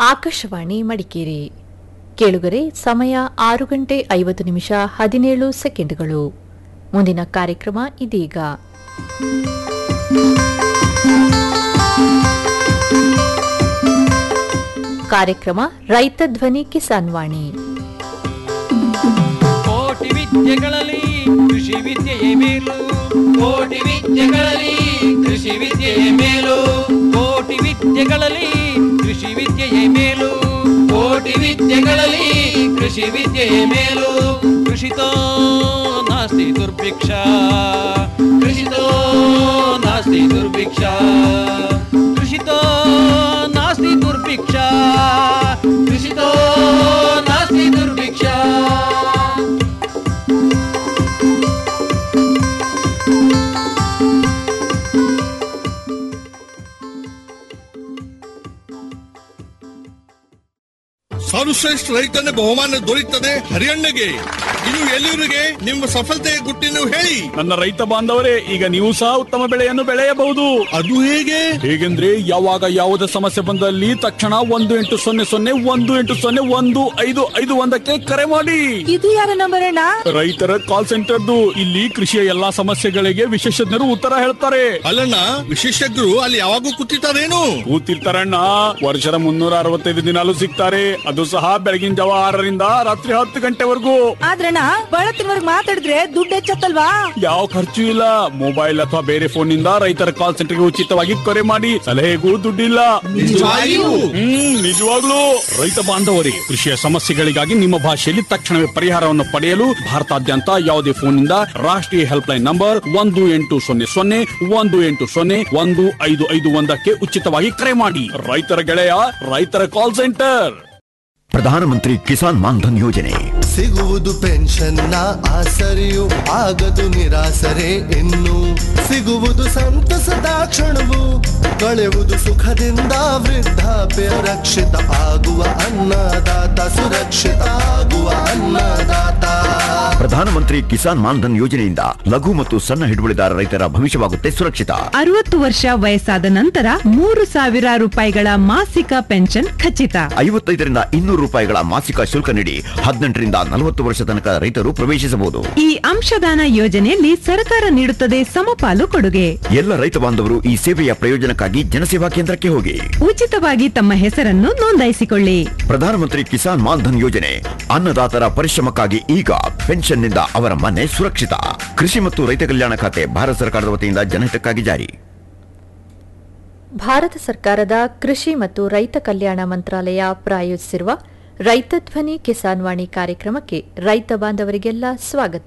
ಆಕಾಶವಾಣಿ ಮಡಿಕೇರಿ ಕೇಳುಗರೆ ಸಮಯ ಆರು ಗಂಟೆ ಐವತ್ತು ನಿಮಿಷ ಹದಿನೇಳು ಸೆಕೆಂಡ್ಗಳು ಮುಂದಿನ ಕಾರ್ಯಕ್ರಮ ಇದೀಗ ಕಾರ್ಯಕ್ರಮ ರೈತ ಧ್ವನಿ ಕಿಸಾನ್ ವಾಣಿ ಕೋಟಿ ವಿದ್ಯೆಗಳಲ್ಲಿ ಕೃಷಿ ವಿದ್ಯೆಯೇ ಮೇಲು ಕೋಟಿ ವಿದ್ಯೆಗಳಲ್ಲಿ ಕೃಷಿ ವಿದ್ಯೆಯೇ ಮೇಲು ಕೋಟಿ ವಿದ್ಯೆಗಳಲ್ಲಿ ಕೃಷಿ ವಿದ್ಯೆಯೇ ಮೇಲು ಕೋಟಿ ವಿದ್ಯೆಗಳಲ್ಲಿ ಕೃಷಿ ವಿದ್ಯೆಯೇ ಮೇಲು ಕೃಷಿತೋ ನಾಸ್ತಿ ದುರ್ಭಿಕ್ಷ ಕೃಷಿತೋ ನಾಸ್ತಿ ದುರ್ಭಿಕ್ಷ ಕೃಷಿತೋ ನಾಸ್ತಿ ದುರ್ಭಿಕ್ಷ ಕೃಷಿತೋ ನಾಸ್ತಿ ದುರ್ಭಿಕ್ಷ ಸರ್ವಶ್ರೇಷ್ಠ ರೈತನ ಬಹುಮಾನ ದೊರೆಯುತ್ತದೆ ಹರಿಯಣ್ಣಗೆ ಇದು ಎಲ್ಲಿವರಿಗೆ ನಿಮ್ಮ ಸಫಲತೆಯ ಗುಟ್ಟಿನ ಹೇಳಿ ನನ್ನ ರೈತ ಬಾಂಧವರೇ ಈಗ ನೀವು ಸಹ ಉತ್ತಮ ಬೆಳೆಯನ್ನು ಬೆಳೆಯಬಹುದು ಅದು ಹೇಗೆ ಹೇಗೆಂದ್ರೆ ಯಾವಾಗ ಯಾವುದೇ ಸಮಸ್ಯೆ ಬಂದಲ್ಲಿ ತಕ್ಷಣ ಒಂದು ಎಂಟು ಸೊನ್ನೆ ಸೊನ್ನೆ ಒಂದು ಎಂಟು ಸೊನ್ನೆ ಒಂದು ಐದು ಐದು ಒಂದಕ್ಕೆ ಕರೆ ಮಾಡಿ ಇದು ಯಾರ ನಂಬರ್ ಅಣ್ಣ ರೈತರ ಕಾಲ್ ಸೆಂಟರ್ದು ಇಲ್ಲಿ ಕೃಷಿಯ ಎಲ್ಲಾ ಸಮಸ್ಯೆಗಳಿಗೆ ವಿಶೇಷಜ್ಞರು ಉತ್ತರ ಹೇಳ್ತಾರೆ ಅಲ್ಲಣ್ಣ ವಿಶೇಷಜ್ಞರು ಅಲ್ಲಿ ಯಾವಾಗೂ ಕೂತಿರ್ತಾರೇನು ಕೂತಿರ್ತಾರಣ್ಣ ವರ್ಷದ ಮುನ್ನೂರ ಅರವತ್ತೈದು ದಿನಾಲು ಸಿಗ್ತಾರೆ ಅದು ಸಹ ಬೆಳಗಿನ ಜಾವ ಆರರಿಂದ ರಾತ್ರಿ ಹತ್ತು ಗಂಟೆವರೆಗೂ ಆದ್ರಣ್ಣ ಬಳತ್ತಿನವರ್ಗ್ ಮಾತಾಡಿದ್ರೆ ದುಡ್ಡು ಹೆಚ್ಚತ್ತಲ್ವಾ ಯಾವ ಖರ್ಚು ಇಲ್ಲ ಮೊಬೈಲ್ ಅಥವಾ ಬೇರೆ ಫೋನ್ ನಿಂದ ರೈತರ ಕಾಲ್ ಸೆಂಟರ್ಗೆ ಉಚಿತವಾಗಿ ಕರೆ ಮಾಡಿ ಸಲಹೆಗೂ ದುಡ್ಡಿಲ್ಲ ನಿಜವಾಗಿಯೂ? ಹ್ಮ್ ನಿಜವಾಗ್ಲೂ ರೈತ ಬಾಂಧವರೇ ಕೃಷಿಯ ಸಮಸ್ಯೆಗಳಿಗಾಗಿ ನಿಮ್ಮ ಭಾಷೆಯಲ್ಲಿ ತಕ್ಷಣವೇ ಪರಿಹಾರವನ್ನು ಪಡೆಯಲು ಭಾರತಾದ್ಯಂತ ಯಾವುದೇ ಫೋನ್ ನಿಂದ ರಾಷ್ಟ್ರೀಯ ಹೆಲ್ಪ್ ಲೈನ್ ನಂಬರ್ ಒಂದು ಎಂಟು ಸೊನ್ನೆ ಸೊನ್ನೆ ಒಂದು ಎಂಟು ಸೊನ್ನೆ ಒಂದು ಐದು ಐದು ಒಂದಕ್ಕೆ ಉಚಿತವಾಗಿ ಕರೆ ಮಾಡಿ ರೈತರ ಗೆಳೆಯ ರೈತರ ಕಾಲ್ ಸೆಂಟರ್ ಪ್ರಧಾನಮಂತ್ರಿ ಕಿಸಾನ್ ಮಾನ್ಧನ್ ಯೋಜನೆ ಸಿಗುವುದು ಪೆನ್ಷನ್ನ ಆಸರೆಯು ಆಗದು ನಿರಾಸರೆ ಇನ್ನು ಸಿಗುವುದು ಸಂತಸದ ಕ್ಷಣವು ಕಳೆಯುವುದು ಸುಖದಿಂದ ವೃದ್ಧಾಪ್ಯ ರಕ್ಷಿತ ಆಗುವ ಅನ್ನದಾತ ಸುರಕ್ಷಿತ ಆಗುವ ಅನ್ನದಾತ ಪ್ರಧಾನಮಂತ್ರಿ ಕಿಸಾನ್ ಮಾನ್ಧನ್ ಯೋಜನೆಯಿಂದ ಲಘು ಮತ್ತು ಸಣ್ಣ ಹಿಡುವಳಿದಾರ ರೈತರ ಭವಿಷ್ಯವಾಗುತ್ತೆ ಸುರಕ್ಷಿತ ಅರವತ್ತು ವರ್ಷ ವಯಸ್ಸಾದ ನಂತರ ಮೂರು ಸಾವಿರ ರೂಪಾಯಿಗಳ ಮಾಸಿಕ ಪೆನ್ಷನ್ ಖಚಿತ ಐವತ್ತೈದರಿಂದ ಇನ್ನೂರು ರೂಪಾಯಿಗಳ ಮಾಸಿಕ ಶುಲ್ಕ ನೀಡಿ ಹದಿನೆಂಟರಿಂದ ನಲವತ್ತು ವರ್ಷ ತನಕ ರೈತರು ಪ್ರವೇಶಿಸಬಹುದು ಈ ಅಂಶದಾನ ಯೋಜನೆಯಲ್ಲಿ ಸರ್ಕಾರ ನೀಡುತ್ತದೆ ಸಮಪಾಲು ಕೊಡುಗೆ ಎಲ್ಲ ರೈತ ಬಾಂಧವರು ಈ ಸೇವೆಯ ಪ್ರಯೋಜನಕ್ಕಾಗಿ ಜನಸೇವಾ ಕೇಂದ್ರಕ್ಕೆ ಹೋಗಿ ಉಚಿತವಾಗಿ ತಮ್ಮ ಹೆಸರನ್ನು ನೋಂದಾಯಿಸಿಕೊಳ್ಳಿ ಪ್ರಧಾನಮಂತ್ರಿ ಕಿಸಾನ್ ಮಾನ್ಧನ್ ಯೋಜನೆ ಅನ್ನದಾತರ ಪರಿಶ್ರಮಕ್ಕಾಗಿ ಈಗ ಪೆನ್ಷನ್ನಿಂದ ಅವರ ಮನೆ ಸುರಕ್ಷಿತ ಕೃಷಿ ಮತ್ತು ರೈತ ಕಲ್ಯಾಣ ಖಾತೆ ಭಾರತ ಸರ್ಕಾರದ ವತಿಯಿಂದ ಜನಹಿತಕ್ಕಾಗಿ ಜಾರಿ ಭಾರತ ಸರ್ಕಾರದ ಕೃಷಿ ಮತ್ತು ರೈತ ಕಲ್ಯಾಣ ಮಂತ್ರಾಲಯ ಪ್ರಾಯೋಜಿಸಿರುವ ರೈತ ಧ್ವನಿ ಕಿಸಾನ್ ವಾಣಿ ಕಾರ್ಯಕ್ರಮಕ್ಕೆ ರೈತ ಬಾಂಧವರಿಗೆಲ್ಲ ಸ್ವಾಗತ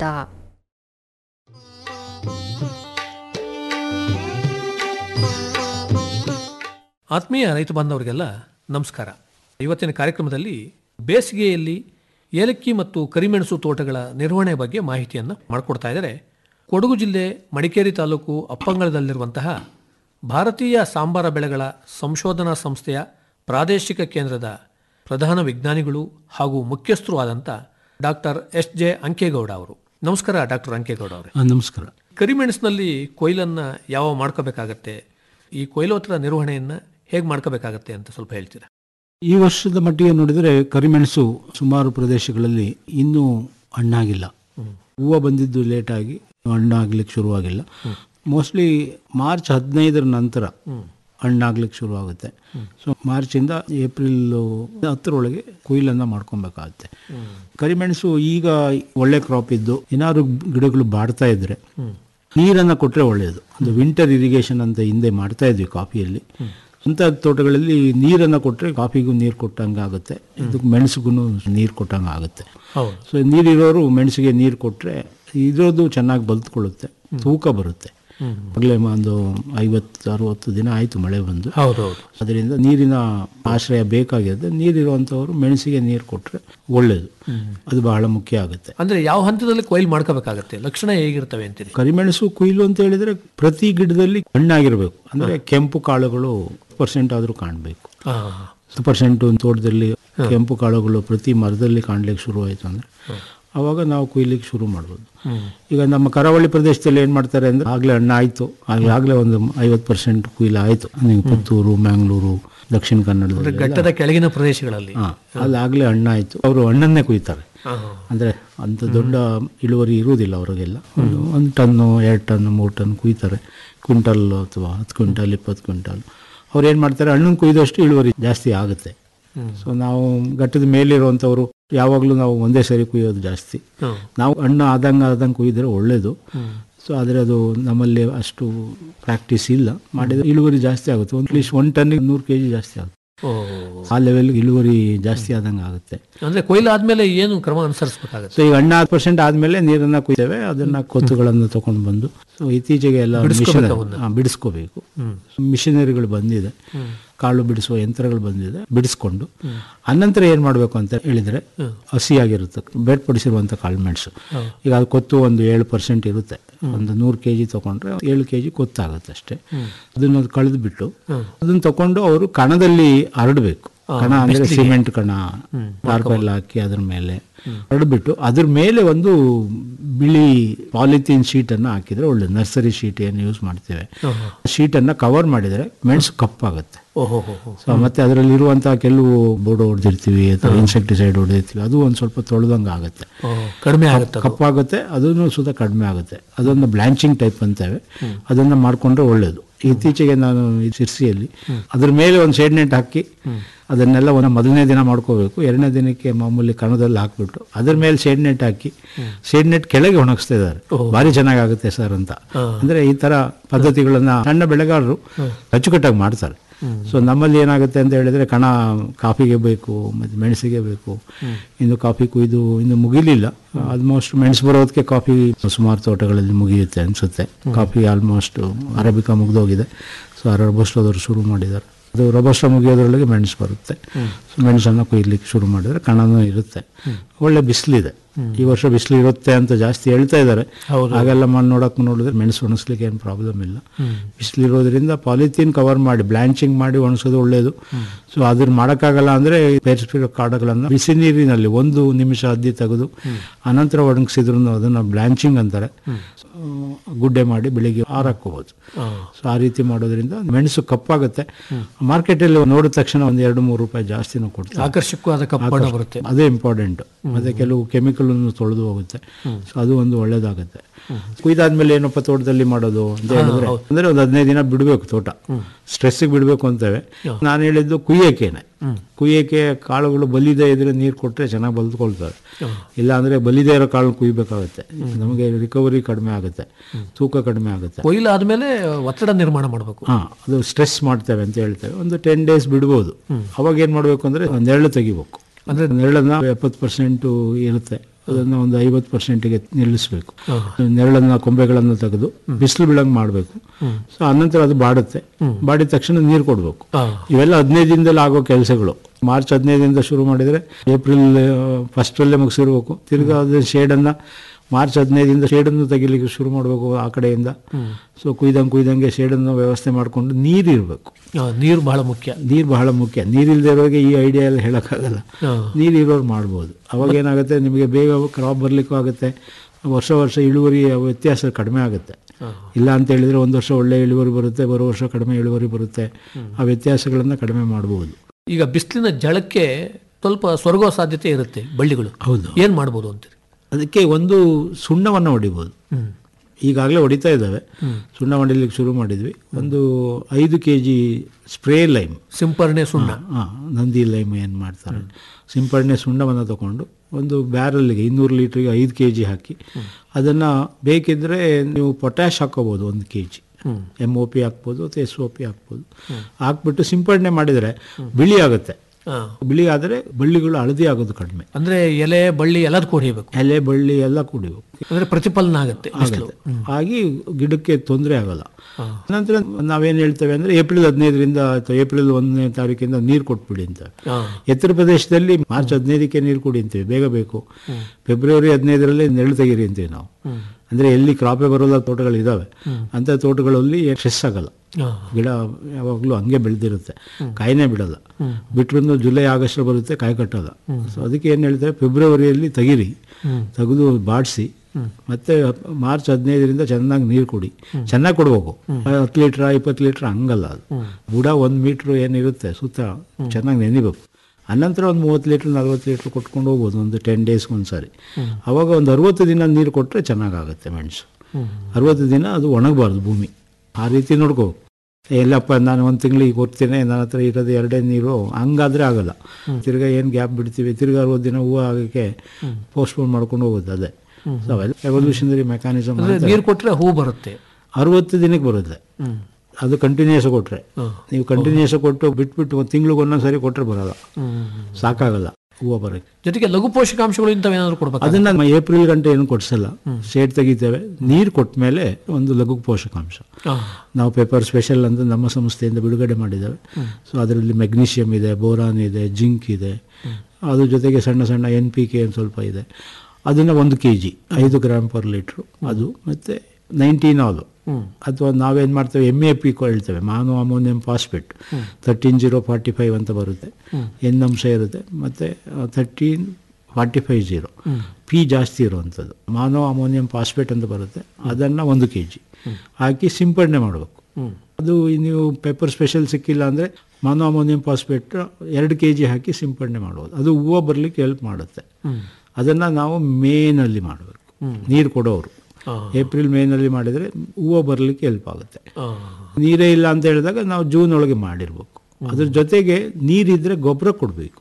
ಆತ್ಮೀಯ ರೈತ ಬಾಂಧವರಿಗೆಲ್ಲ ನಮಸ್ಕಾರ ಇವತ್ತಿನ ಕಾರ್ಯಕ್ರಮದಲ್ಲಿ ಬೇಸಿಗೆಯಲ್ಲಿ ಏಲಕ್ಕಿ ಮತ್ತು ಕರಿಮೆಣಸು ತೋಟಗಳ ನಿರ್ವಹಣೆ ಬಗ್ಗೆ ಮಾಹಿತಿಯನ್ನು ಮಾಡಿಕೊಡ್ತಾ ಇದ್ದಾರೆ ಕೊಡಗು ಜಿಲ್ಲೆ ಮಡಿಕೇರಿ ತಾಲೂಕು ಅಪ್ಪಂಗಳದಲ್ಲಿರುವಂತಹ ಭಾರತೀಯ ಸಾಂಬಾರ ಬೆಳೆಗಳ ಸಂಶೋಧನಾ ಸಂಸ್ಥೆಯ ಪ್ರಾದೇಶಿಕ ಕೇಂದ್ರದ ಪ್ರಧಾನ ವಿಜ್ಞಾನಿಗಳು ಹಾಗೂ ಮುಖ್ಯಸ್ಥರು ಆದಂಥ ಡಾಕ್ಟರ್ ಎಸ್ ಜೆ ಅಂಕೇಗೌಡ ಅವರು ನಮಸ್ಕಾರ ಡಾಕ್ಟರ್ ಅಂಕೇಗೌಡ ಅವರೇ ನಮಸ್ಕಾರ ಕರಿಮೆಣಸಿನಲ್ಲಿ ಕೊಯ್ಲನ್ನು ಯಾವ ಮಾಡ್ಕೋಬೇಕಾಗತ್ತೆ ಈ ಕೊಯ್ಲೋತ್ತರ ನಿರ್ವಹಣೆಯನ್ನು ಹೇಗೆ ಮಾಡ್ಕೋಬೇಕಾಗತ್ತೆ ಅಂತ ಸ್ವಲ್ಪ ಹೇಳ್ತೀರಾ ಈ ವರ್ಷದ ಮಟ್ಟಿಗೆ ನೋಡಿದರೆ ಕರಿಮೆಣಸು ಸುಮಾರು ಪ್ರದೇಶಗಳಲ್ಲಿ ಇನ್ನೂ ಹಣ್ಣಾಗಿಲ್ಲ ಹೂವು ಬಂದಿದ್ದು ಲೇಟಾಗಿ ಹಣ್ಣಾಗ್ಲಿಕ್ಕೆ ಶುರುವಾಗಿಲ್ಲ ಮೋಸ್ಟ್ಲಿ ಮಾರ್ಚ್ ಹದಿನೈದರ ನಂತರ ಹಣ್ಣಾಗ್ಲಿಕ್ಕೆ ಶುರುವಾಗುತ್ತೆ ಸೊ ಮಾರ್ಚಿಂದ ಏಪ್ರಿಲ್ ಹತ್ತರೊಳಗೆ ಕೊಯ್ಲನ್ನು ಮಾಡ್ಕೊಬೇಕಾಗುತ್ತೆ ಕರಿಮೆಣಸು ಈಗ ಒಳ್ಳೆ ಕ್ರಾಪ್ ಇದ್ದು ಏನಾದ್ರು ಗಿಡಗಳು ಬಾಡ್ತಾ ಇದ್ರೆ ನೀರನ್ನ ಕೊಟ್ಟರೆ ಒಳ್ಳೆಯದು ಒಂದು ವಿಂಟರ್ ಇರಿಗೇಷನ್ ಅಂತ ಹಿಂದೆ ಮಾಡ್ತಾ ಇದ್ವಿ ಕಾಫಿಯಲ್ಲಿ ಅಂಥ ತೋಟಗಳಲ್ಲಿ ನೀರನ್ನು ಕೊಟ್ಟರೆ ಕಾಫಿಗೂ ನೀರು ಕೊಟ್ಟಂಗೆ ಆಗುತ್ತೆ ಇದಕ್ಕೆ ಮೆಣಸಿಗೂ ನೀರು ಕೊಟ್ಟಂಗೆ ಆಗುತ್ತೆ ಹೌದು ಸೊ ನೀರಿರೋರು ಮೆಣಸಿಗೆ ನೀರು ಕೊಟ್ಟರೆ ಇರೋದು ಚೆನ್ನಾಗಿ ಬಲ್ತ್ಕೊಳ್ಳುತ್ತೆ ತೂಕ ಬರುತ್ತೆ ಆಗಲೇ ಒಂದು ಐವತ್ತು ಅರವತ್ತು ದಿನ ಆಯಿತು ಮಳೆ ಬಂದು ಹೌದೌದು ಅದರಿಂದ ನೀರಿನ ಆಶ್ರಯ ಬೇಕಾಗಿದೆ ನೀರಿರುವಂಥವ್ರು ಮೆಣಸಿಗೆ ನೀರು ಕೊಟ್ಟರೆ ಒಳ್ಳೆಯದು ಅದು ಬಹಳ ಮುಖ್ಯ ಆಗುತ್ತೆ ಅಂದ್ರೆ ಯಾವ ಹಂತದಲ್ಲಿ ಕೊಯ್ಲು ಮಾಡ್ಕೋಬೇಕಾಗತ್ತೆ ಲಕ್ಷಣ ಹೇಗಿರ್ತವೆ ಅಂತೀರಿ ಕರಿಮೆಣಸು ಕೊಯ್ಲು ಅಂತ ಹೇಳಿದ್ರೆ ಪ್ರತಿ ಗಿಡದಲ್ಲಿ ಹಣ್ಣಾಗಿರ್ಬೇಕು ಅಂದ್ರೆ ಕೆಂಪು ಕಾಳುಗಳು ಪರ್ಸೆಂಟ್ ಆದ್ರೂ ಕಾಣಬೇಕು ಹಾ ಹತ್ತು ಪರ್ಸೆಂಟ್ ತೋಟದಲ್ಲಿ ಕೆಂಪು ಕಾಳುಗಳು ಪ್ರತಿ ಮರದಲ್ಲಿ ಕಾಣ್ಲಿಕ್ಕೆ ಶುರು ಆಯ್ತು ಅಂದ್ರೆ ಅವಾಗ ನಾವು ಕೊಯ್ಲಿಕ್ಕೆ ಶುರು ಮಾಡ್ಬೋದು ಈಗ ನಮ್ಮ ಕರಾವಳಿ ಪ್ರದೇಶದಲ್ಲಿ ಏನು ಮಾಡ್ತಾರೆ ಅಂದ್ರೆ ಆಗಲೇ ಹಣ್ಣು ಆಯಿತು ಆಗಲೇ ಒಂದು ಐವತ್ತು ಪರ್ಸೆಂಟ್ ಕೊಯ್ಲು ಆಯಿತು ನೀವು ಪುತ್ತೂರು ಮ್ಯಾಂಗ್ಳೂರು ದಕ್ಷಿಣ ಅಂದ್ರೆ ಕನ್ನಡದಲ್ಲಿ ಘಟ್ಟದ ಕೆಳಗಿನ ಪ್ರದೇಶಗಳಲ್ಲಿ ಹಾ ಅಲ್ಲಾಗಲೇ ಹಣ್ಣಾಯ್ತು ಅವರು ಹಣ್ಣನ್ನೇ ಕುಯ್ತಾರೆ ಅಂದ್ರೆ ಅಂತ ದೊಡ್ಡ ಇಳುವರಿ ಇರುವುದಿಲ್ಲ ಅವರಿಗೆಲ್ಲ ಒಂದು ಒಂದು ಟನ್ನು ಎರಡು ಟನ್ ಮೂರು ಟನ್ ಕುಯ್ತಾರೆ ಕ್ವಿಂಟಲ್ ಅಥವಾ ಹತ್ತು ಕ್ವಿಂಟಲ್ ಇಪ್ಪತ್ತು ಕ್ವಿಂಟಲ್ ಅವ್ರು ಏನು ಮಾಡ್ತಾರೆ ಹಣ್ಣನ್ನು ಕುಯ್ದಷ್ಟು ಇಳುವರಿ ಜಾಸ್ತಿ ಆಗುತ್ತೆ ಸೊ ನಾವು ಘಟ್ಟದ ಮೇಲಿರುವಂಥವ್ರು ಯಾವಾಗಲೂ ನಾವು ಒಂದೇ ಸರಿ ಕುಯ್ಯೋದು ಜಾಸ್ತಿ ನಾವು ಹಣ್ಣು ಆದಂಗೆ ಆದಂಗೆ ಕುಯ್ದರೆ ಒಳ್ಳೇದು ಸೊ ಆದರೆ ಅದು ನಮ್ಮಲ್ಲಿ ಅಷ್ಟು ಪ್ರಾಕ್ಟೀಸ್ ಇಲ್ಲ ಮಾಡಿದ್ರೆ ಇಳುವರಿ ಜಾಸ್ತಿ ಆಗುತ್ತೆ ಒಂದು ಅಟ್ಲೀಸ್ಟ್ ಒಂದು ಟನ್ನಿಗೆ ನೂರು ಕೆ ಜಿ ಜಾಸ್ತಿ ಆಗುತ್ತೆ ಓ ಆ ಲೆವೆಲ್ ಇಳುವರಿ ಜಾಸ್ತಿ ಆದಂಗೆ ಆಗುತ್ತೆ ಅಂದ್ರೆ ಕೊಯ್ಲು ಆದ್ಮೇಲೆ ಏನು ಕ್ರಮ ಅನುಸರಿಸಬೇಕಾಗುತ್ತೆ ಸೊ ಈಗ ಹಣ್ಣು ಹತ್ತು ಪರ್ಸೆಂಟ್ ಆದ್ಮೇಲೆ ನೀರನ್ನ ಕುಯ್ತೇವೆ ಅದನ್ನ ಕೊತ್ತುಗಳನ್ನು ತಗೊಂಡು ಬಂದು ಸೊ ಇತ್ತೀಚೆಗೆ ಎಲ್ಲ ಬಿಡಿಸ್ಕೋಬೇಕು ಮಿಷನ್ ಅವನ್ನ. ಹಾ, ಬಿಡಿಸ್ಕೋಬೇಕು ಮಿಷನರಿಗಳು ಬಂದಿದೆ ಕಾಳು ಬಿಡಿಸುವ ಯಂತ್ರಗಳು ಬಂದಿದೆ ಬಿಡಿಸ್ಕೊಂಡು ಅನಂತರ ಏನ್ ಮಾಡಬೇಕು ಅಂತ ಹೇಳಿದ್ರೆ ಹಸಿಯಾಗಿರುತ್ತೆ ಬೇರ್ಪಡಿಸಿರುವಂತ ಕಾಳು ಮೆಣಸು ಈಗ ಅದು ಕೊತ್ತು ಒಂದು ಏಳು ಪರ್ಸೆಂಟ್ ಇರುತ್ತೆ ಒಂದು ನೂರು ಕೆ ಜಿ ತಗೊಂಡ್ರೆ ಏಳು ಕೆ ಜಿ ಕೊತ್ತಾಗುತ್ತೆ ಅಷ್ಟೇ ಅದನ್ನ ಕಳೆದು ಬಿಟ್ಟು ಅದನ್ನ ತಕೊಂಡು ಅವರು ಕಣದಲ್ಲಿ ಹರಡಬೇಕು ಕಣ ಅಂದ್ರೆ ಸಿಮೆಂಟ್ ಕಣ ಟಾರ್ಪೆಲ್ ಹಾಕಿ ಅದ್ರ ಮೇಲೆ ಹರಡ್ಬಿಟ್ಟು ಅದ್ರ ಮೇಲೆ ಒಂದು ಬಿಳಿ ಪಾಲಿಥೀನ್ ಶೀಟ್ ಅನ್ನ ಹಾಕಿದ್ರೆ ಒಳ್ಳೆ ನರ್ಸರಿ ಶೀಟ್ ಏನು ಯೂಸ್ ಮಾಡ್ತೇವೆ ಶೀಟ್ ಅನ್ನ ಕವರ್ ಮಾಡಿದ್ರೆ ಮೆಣಸು ಕಪ್ಪಾಗುತ್ತೆ ಓಹೋ ಹೋ ಹೋ ಸೊ ಮತ್ತೆ ಅದರಲ್ಲಿ ಇರುವಂತಹ ಕೆಲವು ಬೋರ್ಡ್ ಹೊಡೆದಿರ್ತೀವಿ ಅಥವಾ ಇನ್ಸೆಕ್ಟಿಸೈಡ್ ಹೊಡೆದಿರ್ತೀವಿ ಅದು ಒಂದು ಸ್ವಲ್ಪ ತೊಳೆದಂಗೆ ಆಗುತ್ತೆ ಓ, ಕಡಿಮೆ ಆಗುತ್ತೆ ಅದು. ಕಪ್ಪಾಗುತ್ತೆ ಅದನ್ನು ಸುತ ಕಡಿಮೆ ಆಗುತ್ತೆ ಅದನ್ನು ಬ್ಲಾಂಚಿಂಗ್ ಟೈಪ್ ಅಂತೇವೆ ಅದನ್ನ ಮಾಡ್ಕೊಂಡ್ರೆ ಒಳ್ಳೇದು ಇತ್ತೀಚೆಗೆ ನಾನು ಈ ಸಿರ್ಸಿಯಲ್ಲಿ ಅದ್ರ ಮೇಲೆ ಒಂದು ಶೇಡ್ ನೆಟ್ ಹಾಕಿ ಅದನ್ನೆಲ್ಲ ಒಂದು ಮೊದಲನೇ ದಿನ ಮಾಡ್ಕೋಬೇಕು ಎರಡನೇ ದಿನಕ್ಕೆ ಮಾಮೂಲಿ ಕಣದಲ್ಲಿ ಹಾಕ್ಬಿಟ್ಟು ಅದ್ರ ಮೇಲೆ ಶೇಡ್ ನೆಟ್ ಹಾಕಿ ಶೇಡ್ ನೆಟ್ ಕೆಳಗೆ ಒಣಗಿಸ್ತಾ ಇದ್ದಾರೆ ಭಾರಿ ಚೆನ್ನಾಗಾಗುತ್ತೆ ಸರ್ ಅಂತ ಅಂದ್ರೆ ಈ ತರ ಪದ್ಧತಿಗಳನ್ನ ಸಣ್ಣ ಬೆಳೆಗಾರರು ಅಚ್ಚುಕಟ್ಟಾಗಿ ಮಾಡ್ತಾರೆ ಸೊ ನಮ್ಮಲ್ಲಿ ಏನಾಗುತ್ತೆ ಅಂತ ಹೇಳಿದ್ರೆ ಕಣ ಕಾಫಿಗೆ ಬೇಕು ಮತ್ತು ಮೆಣಸಿಗೆ ಬೇಕು ಇನ್ನು ಕಾಫಿ ಕುಯ್ದು ಇನ್ನು ಮುಗಿಲಿಲ್ಲ ಆಲ್ಮೋಸ್ಟ್ ಮೆಣಸು ಬರೋದಕ್ಕೆ ಕಾಫಿ ಸುಮಾರು ತೋಟಗಳಲ್ಲಿ ಮುಗಿಯುತ್ತೆ ಅನಿಸುತ್ತೆ ಕಾಫಿ ಆಲ್ಮೋಸ್ಟ್ ಅರಬಿಕಾ ಮುಗ್ದೋಗಿದೆ ಸೊ ರೊಬಸ್ಟೋದವರು ಶುರು ಮಾಡಿದ್ದಾರೆ ಅದು ರೊಬಸ್ಟೋ ಮುಗಿಯೋದ್ರೊಳಗೆ ಮೆಣಸು ಬರುತ್ತೆ ಸೊ ಮೆಣಸನ್ನು ಕೊಯ್ಲಿಕ್ಕೆ ಶುರು ಮಾಡಿದ್ರೆ ಕಣನೂ ಇರುತ್ತೆ ಒಳ್ಳೆ ಬಿಸಿಲಿದೆ ಈ ವರ್ಷ ಬಿಸಿಲು ಇರುತ್ತೆ ಅಂತ ಜಾಸ್ತಿ ಹೇಳ್ತಾ ಇದ್ದಾರೆ ಹಾಗೆಲ್ಲ ಮಾಡಿ ನೋಡಕ್ ನೋಡಿದ್ರೆ ಮೆಣಸು ಒಣಸ್ಲಿಕ್ಕೆ ಏನು ಪ್ರಾಬ್ಲಮ್ ಇಲ್ಲ ಬಿಸಿಲು ಇರೋದ್ರಿಂದ ಪಾಲಿಥೀನ್ ಕವರ್ ಮಾಡಿ ಬ್ಲಾಂಚಿಂಗ್ ಮಾಡಿ ಒಣಸೋದು ಒಳ್ಳೇದು ಸೊ ಅದನ್ನ ಮಾಡೋಕ್ಕಾಗಲ್ಲ ಅಂದ್ರೆ ಪೇರಿಸ್ಪಿರೋ ಕಾಡುಗಳನ್ನು ಬಿಸಿ ನೀರಿನಲ್ಲಿ ಒಂದು ನಿಮಿಷ ಅದ್ದಿ ತೆಗೆದು ಅನಂತರ ಒಣಗಿಸಿದ್ರು ಅದನ್ನ ಬ್ಲಾಂಚಿಂಗ್ ಅಂತಾರೆ ಸೊ, ಗುಡ್ಡೆ ಮಾಡಿ ಬೆಳಿಗ್ಗೆ ಆರಾಕೋಬಹುದು ಸೊ ಆ ರೀತಿ ಮಾಡೋದ್ರಿಂದ ಮೆಣಸು ಕಪ್ಪಾಗುತ್ತೆ ಮಾರ್ಕೆಟಲ್ಲಿ ನೋಡಿದ ತಕ್ಷಣ ಒಂದು ಎರಡು ಮೂರು ರೂಪಾಯಿ ಜಾಸ್ತಿನೂ ಕೊಡ್ತಾರೆ ಆಕರ್ಷಕವಾದ ಕಪ್ಪಣ ಬರುತ್ತೆ ಅದೇ ಇಂಪಾರ್ಟೆಂಟ್ ಮತ್ತೆ ಕೆಲವು ಕೆಮಿಕಲ್ ತೊಳೆದು ಹೋಗುತ್ತೆ ಸೊ ಅದು ಒಂದು ಒಳ್ಳೇದಾಗುತ್ತೆ ಕುಯ್ದಾದ್ಮೇಲೆ ಏನಪ್ಪ ತೋಟದಲ್ಲಿ ಮಾಡೋದು ಅಂತ ಹೇಳಿದ್ರೆ ಅಂದ್ರೆ ಒಂದು ಹದಿನೈದು ದಿನ ಬಿಡಬೇಕು ತೋಟ ಸ್ಟ್ರೆಸ್ಸಿಗೆ ಬಿಡಬೇಕು ಅಂತೇವೆ ನಾನು ಹೇಳಿದ್ದು ಕುಯ್ಯಕ್ಕೇನೆ ಕುಯ್ಯಕ್ಕೆ ಕಾಳುಗಳು ಬಲಿದೆ ಇದ್ರೆ ನೀರು ಕೊಟ್ಟರೆ ಚೆನ್ನಾಗಿ ಬಲ್ತ್ಕೊಳ್ತವೆ ಇಲ್ಲ ಅಂದ್ರೆ ಬಲಿದೆ ಇರೋ ಕಾಳು ಕುಯ್ಬೇಕಾಗುತ್ತೆ ನಮಗೆ ರಿಕವರಿ ಕಡಿಮೆ ಆಗುತ್ತೆ ತೂಕ ಕಡಿಮೆ ಆಗುತ್ತೆ ಕೊಯ್ಲು ಆದ್ಮೇಲೆ ಒತ್ತಡ ನಿರ್ಮಾಣ ಮಾಡಬೇಕು ಹಾ ಅದು ಸ್ಟ್ರೆಸ್ ಮಾಡ್ತೇವೆ ಅಂತ ಹೇಳ್ತೇವೆ ಒಂದು ಟೆನ್ ಡೇಸ್ ಬಿಡ್ಬೋದು ಅವಾಗ ಏನ್ ಮಾಡ್ಬೇಕು ಅಂದ್ರೆ ನೆರಳು ತೆಗಿಬೇಕು ಅಂದ್ರೆ ನೆರಳನ್ನ ಎಪ್ಪತ್ತು ಪರ್ಸೆಂಟ್ ಇರುತ್ತೆ ಅದನ್ನ ಒಂದು ಐವತ್ತು ಪರ್ಸೆಂಟ್ಗೆ ನಿಲ್ಲಿಸಬೇಕು ನೆರಳನ್ನ ಕೊಂಬೆಗಳನ್ನ ತೆಗೆದು ಬಿಸಿಲು ಬೀಳಂಗ್ ಮಾಡಬೇಕು ಸೊ ಅನಂತರ ಅದು ಬಾಡುತ್ತೆ ಬಾಡಿದ ತಕ್ಷಣ ನೀರು ಕೊಡಬೇಕು ಇವೆಲ್ಲ ಹದಿನೈದು ದಿನದಲ್ಲಿ ಆಗೋ ಕೆಲಸಗಳು ಮಾರ್ಚ್ ಹದಿನೈದರಿಂದ ಶುರು ಮಾಡಿದ್ರೆ ಏಪ್ರಿಲ್ ಫಸ್ಟಲ್ಲೇ ಮುಗಿಸಿರ್ಬೇಕು ತಿರ್ಗಾ ಅದ್ರ ಶೇಡನ್ನ ಮಾರ್ಚ್ ಹದಿನೈದರಿಂದ ಶೇಡನ್ನು ತೆಗಿಲಿಕ್ಕೆ ಶುರು ಮಾಡಬೇಕು ಆ ಕಡೆಯಿಂದ ಸೊ ಕುಯ್ದಂಗೆ ಕುಯ್ದಂಗೆ ಶೇಡನ್ನು ವ್ಯವಸ್ಥೆ ಮಾಡಿಕೊಂಡು ನೀರು ಇರಬೇಕು ನೀರು ಬಹಳ ಮುಖ್ಯ ನೀರು ಬಹಳ ಮುಖ್ಯ ನೀರಿಲ್ಲದೆ ಇರೋರಿಗೆ ಈ ಐಡಿಯಾ ಎಲ್ಲ ಹೇಳೋಕ್ಕಾಗಲ್ಲ ನೀರು ಇರೋರು ಮಾಡ್ಬೋದು ಅವಾಗ ಏನಾಗುತ್ತೆ ನಿಮಗೆ ಬೇಗ ಕ್ರಾಪ್ ಬರಲಿಕ್ಕೂ ಆಗುತ್ತೆ ವರ್ಷ ವರ್ಷ ಇಳುವರಿ ವ್ಯತ್ಯಾಸ ಕಡಿಮೆ ಆಗುತ್ತೆ ಇಲ್ಲ ಅಂತ ಹೇಳಿದ್ರೆ ಒಂದು ವರ್ಷ ಒಳ್ಳೆ ಇಳುವರಿ ಬರುತ್ತೆ ಬರೋ ವರ್ಷ ಕಡಿಮೆ ಇಳುವರಿ ಬರುತ್ತೆ ಆ ವ್ಯತ್ಯಾಸಗಳನ್ನು ಕಡಿಮೆ ಮಾಡ್ಬೋದು ಈಗ ಬಿಸಿಲಿನ ಜಳಕ್ಕೆ ಸ್ವಲ್ಪ ಸೊರಗೋ ಸಾಧ್ಯತೆ ಇರುತ್ತೆ ಬಳ್ಳಿಗಳು ಹೌದು ಏನ್ ಮಾಡ್ಬೋದು ಅಂತೀರಿ ಅದಕ್ಕೆ ಒಂದು ಸುಣ್ಣವನ್ನು ಹೊಡಿಬೋದು ಈಗಾಗಲೇ ಹೊಡಿತಾ ಇದ್ದಾವೆ ಸುಣ್ಣ ಹೊಡಿಲಿಕ್ಕೆ ಶುರು ಮಾಡಿದ್ವಿ ಒಂದು ಐದು ಕೆ ಜಿ ಸ್ಪ್ರೇ ಲೈಮ್ ಸಿಂಪರಣೆ ಸುಣ್ಣ ಹಾಂ ನಂದಿ ಲೈಮ್ ಏನು ಮಾಡ್ತಾರೆ ಸಿಂಪಡಣೆ ಸುಣ್ಣವನ್ನು ತಗೊಂಡು ಒಂದು ಬ್ಯಾರಲ್ಗೆ ಇನ್ನೂರು ಲೀಟ್ರಿಗೆ ಐದು ಕೆ ಜಿ ಹಾಕಿ ಅದನ್ನು ಬೇಕಿದ್ದರೆ ನೀವು ಪೊಟ್ಯಾಶ್ ಹಾಕೋಬೋದು ಒಂದು K G M O P ಹಾಕ್ಬೋದು ಅಥವಾ ಎಸ್ ಒ ಪಿ ಹಾಕ್ಬೋದು ಹಾಕ್ಬಿಟ್ಟು ಸಿಂಪಡಣೆ ಮಾಡಿದರೆ ಬಿಳಿ ಆಗುತ್ತೆ ಹಾ. ಬಿಳಿ ಆದರೆ ಬಳ್ಳಿಗಳು ಹಳದಿ ಆಗೋದು ಕಡಿಮೆ ಅಂದ್ರೆ ಎಲೆ ಬಳ್ಳಿ ಎಲ್ಲದಕ್ಕೂ ಹೊಡಿಬೇಕು ಎಲೆ ಬಳ್ಳಿ ಎಲ್ಲ ಕುಡಿಬೇಕು ಅಂದ್ರೆ ಪ್ರತಿಫಲನ ಆಗುತ್ತೆ ಬಿಸಿಲು ಆಗಿ ಗಿಡಕ್ಕೆ ತೊಂದರೆ ಆಗಲ್ಲ ನಂತರ ನಾವೇನು ಹೇಳ್ತೇವೆ ಅಂದರೆ ಏಪ್ರಿಲ್ ಹದಿನೈದರಿಂದ ಅಥವಾ ಏಪ್ರಿಲ್ ಒಂದನೇ ತಾರೀಕಿಂದ ನೀರು ಕೊಟ್ಬಿಡಿ ಅಂತ ಹಾ. ಎತ್ತರ ಪ್ರದೇಶದಲ್ಲಿ ಮಾರ್ಚ್ ಹದಿನೈದಕ್ಕೆ ನೀರು ಕುಡಿ ಅಂತೀವಿ ಬೇಗ ಬೇಕು ಫೆಬ್ರವರಿ ಹದಿನೈದರಲ್ಲಿ ನೆರಳು ತೆಗೀರಿ ಅಂತೀವಿ ನಾವು ಅಂದರೆ ಎಲ್ಲಿ ಕ್ರಾಪೇ ಬರೋಲ್ಲ ತೋಟಗಳು ಇದ್ದಾವೆ ಅಂಥ ತೋಟಗಳಲ್ಲಿ ಸ್ಟ್ರೆಸ್ ಆಗಲ್ಲ ಹಾ. ಗಿಡ ಯಾವಾಗಲೂ ಹಂಗೆ ಬೆಳೆದಿರುತ್ತೆ ಕಾಯಿನೇ ಬಿಡಲ್ಲ ಬಿಟ್ರು ಜುಲೈ ಆಗಸ್ಟ್ ಬರುತ್ತೆ ಕಾಯಿ ಕಟ್ಟಲ್ಲ ಸೊ ಅದಕ್ಕೆ ಏನು ಹೇಳ್ತಾರೆ ಫೆಬ್ರವರಿಯಲ್ಲಿ ತೆಗೀರಿ ತೆಗೆದು ಬಾಡಿಸಿ ಮತ್ತೆ ಮಾರ್ಚ್ ಹದಿನೈದರಿಂದ ಚೆನ್ನಾಗಿ ನೀರು ಕುಡಿ ಚೆನ್ನಾಗಿ ಕೊಡ್ಬೇಕು ಹತ್ತು ಲೀಟ್ರ್ ಇಪ್ಪತ್ತು ಲೀಟ್ರ್ ಹಂಗಲ್ಲ ಅದು ಬುಡ ಒಂದು ಮೀಟ್ರ್ ಏನಿರುತ್ತೆ ಸುತ್ತ ಚೆನ್ನಾಗಿ ನೆನಿಬೇಕು ಅನಂತರ ಒಂದು ಮೂವತ್ತು ಲೀಟ್ರ್ ನಲ್ವತ್ತು ಲೀಟ್ರ್ ಕೊಟ್ಕೊಂಡು ಹೋಗ್ಬೋದು ಒಂದು ಟೆನ್ ಡೇಸ್ಗೆ ಒಂದು ಸಾರಿ ಅವಾಗ ಒಂದು ಅರುವತ್ತು ದಿನ ನೀರು ಕೊಟ್ಟರೆ ಚೆನ್ನಾಗಾಗುತ್ತೆ ಮೆಣಸು ಅರುವತ್ತು ದಿನ ಅದು ಒಣಗಬಾರ್ದು ಭೂಮಿ ಆ ರೀತಿ ನೋಡ್ಕೋ ಎಲ್ಲಪ್ಪ ನಾನು ಒಂದು ತಿಂಗಳಿಗೆ ಕೊಡ್ತೀನಿ ನನ್ನ ಹತ್ರ ಇರೋದು ಎರಡೇ ನೀರು ಹಂಗಾದ್ರೆ ಆಗಲ್ಲ ತಿರ್ಗಾ ಏನು ಗ್ಯಾಪ್ ಬಿಡ್ತೀವಿ ತಿರ್ಗಾ ಅರವತ್ತು ದಿನ ಹೂವು ಆಗೋಕ್ಕೆ ಪೋಸ್ಟ್ಪೋನ್ ಮಾಡ್ಕೊಂಡು ಹೋಗೋದು ಅದೇ ಸೊ ಅವೆಲ್ಲ ಎವಲ್ಯೂಷನರಿ ಮೆಕ್ಯಾನಿಸಮ್ ಅಂದ್ರೆ ನೀರು ಕೊಟ್ರೆ ಹೂ ಬರುತ್ತೆ ಅರವತ್ತು ದಿನಕ್ಕೆ ಬರುತ್ತೆ ಅದು ಕಂಟಿನ್ಯೂಸ್ ಕೊಟ್ರೆ ನೀವು ಕಂಟಿನ್ಯೂಸ್ ಕೊಟ್ಟು ಬಿಟ್ಬಿಟ್ಟು ಒಂದು ತಿಂಗ್ಳಿಗೆ ಒಂದೊಂದು ಸರಿ ಕೊಟ್ಟರೆ ಬರಲ್ಲ ಸಾಕಾಗಲ್ಲ ಹೂವು ಬರೋಕ್ಕೆ ಜೊತೆಗೆ ಲಘು ಪೋಷಕಾಂಶಗಳು ಇಂಥವೇನಾದ್ರು ಕೊಡ್ಬೇಕು ಅದನ್ನ ನಾವು ಏಪ್ರಿಲ್ ಗಂಟೆ ಏನು ಕೊಡ್ಸಲ್ಲ ಶೇಡ್ ತೆಗಿತೇವೆ ನೀರು ಕೊಟ್ಟ ಮೇಲೆ ಒಂದು ಲಘು ಪೋಷಕಾಂಶ ನಾವು ಪೇಪರ್ ಸ್ಪೆಷಲ್ ಅಂತ ನಮ್ಮ ಸಂಸ್ಥೆಯಿಂದ ಬಿಡುಗಡೆ ಮಾಡಿದ್ದೇವೆ ಸೊ ಅದರಲ್ಲಿ ಮೆಗ್ನೀಷಿಯಮ್ ಇದೆ ಬೋರಾನ್ ಇದೆ ಜಿಂಕ್ ಇದೆ ಅದ್ರ ಜೊತೆಗೆ ಸಣ್ಣ ಸಣ್ಣ ಎನ್ ಪಿ ಕೆ ಒಂದು ಸ್ವಲ್ಪ ಇದೆ ಅದನ್ನು ಒಂದು ಕೆ ಜಿ ಐದು ಗ್ರಾಮ್ ಪರ್ ಲೀಟ್ರು ಅದು ಮತ್ತು ನೈನ್ಟೀನ್ ಆಲು ಅಥವಾ ನಾವೇನು ಮಾಡ್ತೇವೆ ಎಮ್ ಎ ಪಿ ಹೇಳ್ತೇವೆ mono ammonium phosphate thirteen zero forty five ಅಂತ ಬರುತ್ತೆ ಎನ್ ಅಂಶ ಇರುತ್ತೆ ಮತ್ತು thirteen forty five zero P ಜಾಸ್ತಿ ಇರುವಂಥದ್ದು ಮಾನೋ ಅಮೋನಿಯಂ ಫಾಸ್ಫೇಟ್ ಅಂತ ಬರುತ್ತೆ ಅದನ್ನು ಒಂದು ಕೆ ಜಿ ಹಾಕಿ ಸಿಂಪಡಣೆ ಮಾಡಬೇಕು ಅದು ನೀವು ಪೆಪ್ಪರ್ ಸ್ಪೆಷಲ್ ಸಿಕ್ಕಿಲ್ಲ ಅಂದರೆ ಮಾನೋ ಅಮೋನಿಯಂ ಫಾಸ್ಫೇಟ್ ಎರಡು ಕೆ ಜಿ ಹಾಕಿ ಸಿಂಪಡಣೆ ಮಾಡ್ಬೋದು ಅದು ಹೂವು ಬರಲಿಕ್ಕೆ ಹೆಲ್ಪ್ ಮಾಡುತ್ತೆ ಅದನ್ನು ನಾವು ಮೇನಲ್ಲಿ ಮಾಡಬೇಕು ನೀರು ಕೊಡೋರು ಏಪ್ರಿಲ್ ಮೇನಲ್ಲಿ ಮಾಡಿದರೆ ಹೂವು ಬರಲಿಕ್ಕೆ ಹೆಲ್ಪ್ ಆಗುತ್ತೆ ನೀರೇ ಇಲ್ಲ ಅಂತ ಹೇಳಿದಾಗ ನಾವು ಜೂನ್ ಒಳಗೆ ಮಾಡಿರ್ಬೇಕು ಅದ್ರ ಜೊತೆಗೆ ನೀರಿದ್ರೆ ಗೊಬ್ಬರ ಕೊಡಬೇಕು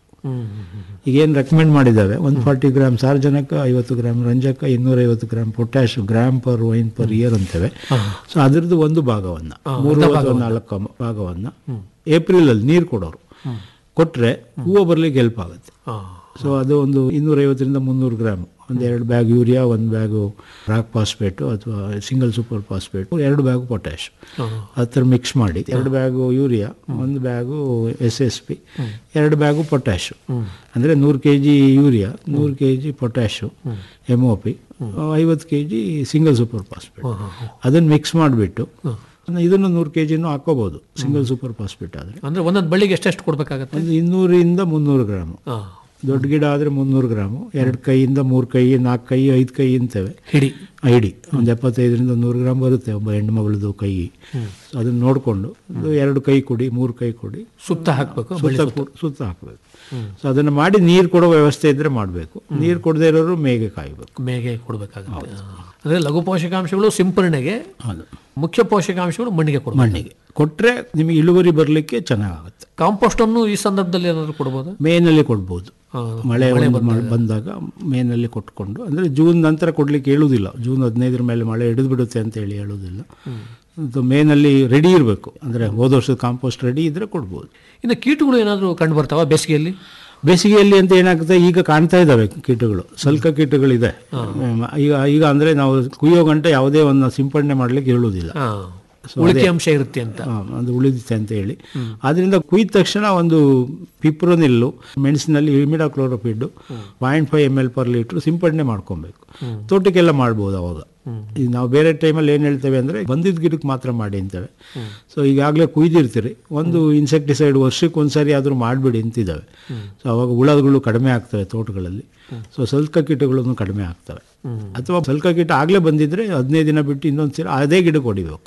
ಈಗ ಏನು ರೆಕಮೆಂಡ್ ಮಾಡಿದ್ದಾವೆ ಒಂದು ಫಾರ್ಟಿ ಗ್ರಾಮ್ ಸಾರ್ವಜನಿಕ ಐವತ್ತು ಗ್ರಾಮ್ ರಂಜಕ ಇನ್ನೂರೈವತ್ತು gram potash gram per vine per year ಅಂತೇವೆ ಸೊ ಅದ್ರದ್ದು ಒಂದು ಭಾಗವನ್ನು ಮೂರು ಅಥವಾ ನಾಲ್ಕು ಭಾಗವನ್ನು ಏಪ್ರಿಲ್ ಅಲ್ಲಿ ನೀರು ಕೊಡೋರು ಕೊಟ್ಟರೆ ಹೂವು ಬರಲಿಕ್ಕೆ ಹೆಲ್ಪ್ ಆಗುತ್ತೆ ಸೊ ಅದು ಒಂದು ಇನ್ನೂರೈವತ್ತರಿಂದ ಮುನ್ನೂರು ಗ್ರಾಮ್ ಒಂದು ಎರಡು ಬ್ಯಾಗ್ ಯೂರಿಯಾ ಒಂದು ಬ್ಯಾಗು ರಾಕ್ ಫಾಸ್ಫೇಟು ಅಥವಾ ಸಿಂಗಲ್ ಸೂಪರ್ ಫಾಸ್ಫೇಟು ಎರಡು ಬ್ಯಾಗು ಪೊಟ್ಯಾಶ್ ಆ ಥರ ಮಿಕ್ಸ್ ಮಾಡಿ ಎರಡು ಬ್ಯಾಗು ಯೂರಿಯಾ ಒಂದು ಬ್ಯಾಗು ಎಸ್ ಎಸ್ ಪಿ ಎರಡು ಬ್ಯಾಗು ಪೊಟ್ಯಾಶು ಅಂದರೆ ನೂರು ಕೆ ಜಿ ಯೂರಿಯಾ ನೂರು K G potash M O P ಐವತ್ತು K G single super phosphate ಅದನ್ನು ಮಿಕ್ಸ್ ಮಾಡಿಬಿಟ್ಟು ಇದನ್ನು ನೂರು ಕೆ ಜಿನೂ ಹಾಕೋಬೋದು ಸಿಂಗಲ್ ಸೂಪರ್ ಫಾಸ್ಫೇಟ್ ಆದರೆ ಅಂದ್ರೆ ಒಂದೊಂದು ಬಳ್ಳಿಗೆ ಎಷ್ಟೆಷ್ಟು ಕೊಡ್ಬೇಕಾಗತ್ತೆ ಒಂದು ಇನ್ನೂರಿಂದ ಮುನ್ನೂರು ಗ್ರಾಮು ದೊಡ್ಡ ಗಿಡ ಆದರೆ ಮುನ್ನೂರು ಗ್ರಾಮು ಎರಡು ಕೈಯಿಂದ ಮೂರು ಕೈ ನಾಲ್ಕು ಕೈ ಐದು ಕೈ ಇಂತವೆ ಹಿಡಿ ಹಿಡಿ ಒಂದು ಎಪ್ಪತ್ತೈದರಿಂದ ನೂರು ಗ್ರಾಮ್ ಬರುತ್ತೆ ಒಬ್ಬ ಹೆಣ್ಣು ಮಗಳದು ಕೈ ಸೊ ಅದನ್ನು ನೋಡಿಕೊಂಡು ಒಂದು ಎರಡು ಕೈ ಕೊಡಿ ಮೂರು ಕೈ ಕೊಡಿ ಸುತ್ತ ಹಾಕ್ಬೇಕು ಸುತ್ತ ಕೊ- ಸುತ್ತ ಹಾಕಬೇಕು ಸೊ ಅದನ್ನು ಮಾಡಿ ನೀರು ಕೊಡೋ ವ್ಯವಸ್ಥೆ ಇದ್ದರೆ ಮಾಡಬೇಕು ನೀರು ಕೊಡದೇ ಇರೋರು ಮೇಗೆ ಕಾಯಬೇಕು ಮೇಗೆ ಕೊಡಬೇಕಾಗುತ್ತೆ ಅಂದ್ರೆ ಲಘು ಪೋಷಕಾಂಶಗಳು ಸಿಂಪರಣೆಗೆ ಮುಖ್ಯ ಪೋಷಕಾಂಶಗಳು ಮಣ್ಣಿಗೆ ಕೊಡಬೇಕು ಮಣ್ಣಿಗೆ ಕೊಟ್ಟರೆ ನಿಮಗೆ ಇಳುವರಿ ಬರಲಿಕ್ಕೆ ಚೆನ್ನಾಗಾಗುತ್ತೆ ಕಾಂಪೋಸ್ಟ್ ಅನ್ನು ಈ ಸಂದರ್ಭದಲ್ಲಿ ಏನಾದ್ರು ಕೊಡ್ಬೋದು ಮೇನಲ್ಲಿ ಕೊಡ್ಬೋದು ಮಳೆ ಒಂದು ಮ- ಬಂದಾಗ ಮೇನಲ್ಲಿ ಕೊಟ್ಕೊಂಡು ಅಂದರೆ ಜೂನ್ ನಂತರ ಕೊಡ್ಲಿಕ್ಕೆ ಹೇಳುವುದಿಲ್ಲ ಜೂನ್ ಹದಿನೈದರ ಮೇಲೆ ಮಳೆ ಹಿಡಿದು ಬಿಡುತ್ತೆ ಅಂತ ಹೇಳಿ ಹೇಳುವುದಿಲ್ಲ ಅದು ಮೇನಲ್ಲಿ ರೆಡಿ ಇರಬೇಕು ಅಂದರೆ ಹೋದ ವರ್ಷದ ಕಾಂಪೋಸ್ಟ್ ರೆಡಿ ಇದ್ದರೆ ಕೊಡ್ಬೋದು ಇನ್ನು ಕೀಟಗಳು ಏನಾದರೂ ಕಂಡು ಬರ್ತಾವ ಬೇಸಿಗೆಯಲ್ಲಿ ಬೇಸಿಗೆಯಲ್ಲಿ ಅಂತ ಏನಾಗುತ್ತೆ ಈಗ ಕಾಣ್ತಾ ಇದ್ದಾವೆ ಕೀಟಗಳು ಸಲ್ಕ ಕೀಟಗಳಿದೆ ಈಗ ಈಗ ಅಂದರೆ ನಾವು ಕುಯ್ಯೋ ಗಂಟೆ ಯಾವುದೇ ಒಂದು ಸಿಂಪಡಣೆ ಮಾಡಲಿಕ್ಕೆ ಹೇಳುವುದಿಲ್ಲ ಹಾ. So ಉಳಿಕೆ ಅದೇ- ಅಂಶ ಇರುತ್ತೆ ಅಂತ ಹಾ, ಅದು ಉಳಿದಿತ್ತೆ ಅಂತ ಹೇಳಿ ಆದ್ರಿಂದ ಕುಯ್ದ ತಕ್ಷಣ ಒಂದು ಪಿಪ್ರೋನಿಲ್ಲು ಮೆಣಸಿನಲ್ಲಿ imidacloprid point five M L per litre ಸಿಂಪಡಣೆ ಮಾಡ್ಕೊಬೇಕು ತೋಟಕ್ಕೆಲ್ಲ ಮಾಡ್ಬೋದು ಅವಾಗ ಈಗ ನಾವು ಬೇರೆ ಟೈಮಲ್ಲಿ ಏನು ಹೇಳ್ತೇವೆ ಅಂದರೆ ಬಂದಿದ್ದ ಗಿಡಕ್ಕೆ ಮಾತ್ರ ಮಾಡಿ ಅಂತೇವೆ ಸೊ ಈಗಾಗಲೇ ಕುಯ್ದಿರ್ತೀರಿ ಒಂದು ಇನ್ಸೆಕ್ಟಿಸೈಡ್ ವರ್ಷಕ್ಕೆ ಒಂದ್ಸರಿ ಆದರೂ ಮಾಡಿಬಿಡಿ ಅಂತಿದ್ದಾವೆ ಸೊ ಅವಾಗ ಹುಳಗಳು ಕಡಿಮೆ ಆಗ್ತವೆ ತೋಟಗಳಲ್ಲಿ ಸೊ ಸಲ್ಕ ಕೀಟಗಳನ್ನು ಕಡಿಮೆ ಆಗ್ತವೆ ಅಥವಾ ಸಲ್ಕ ಕೀಟ ಆಗಲೇ ಬಂದಿದ್ರೆ ಹದಿನೈದು ದಿನ ಬಿಟ್ಟು ಇನ್ನೊಂದು ಸರಿ ಅದೇ ಗಿಡಕ್ಕೆ ಹೊಡಿಬೇಕು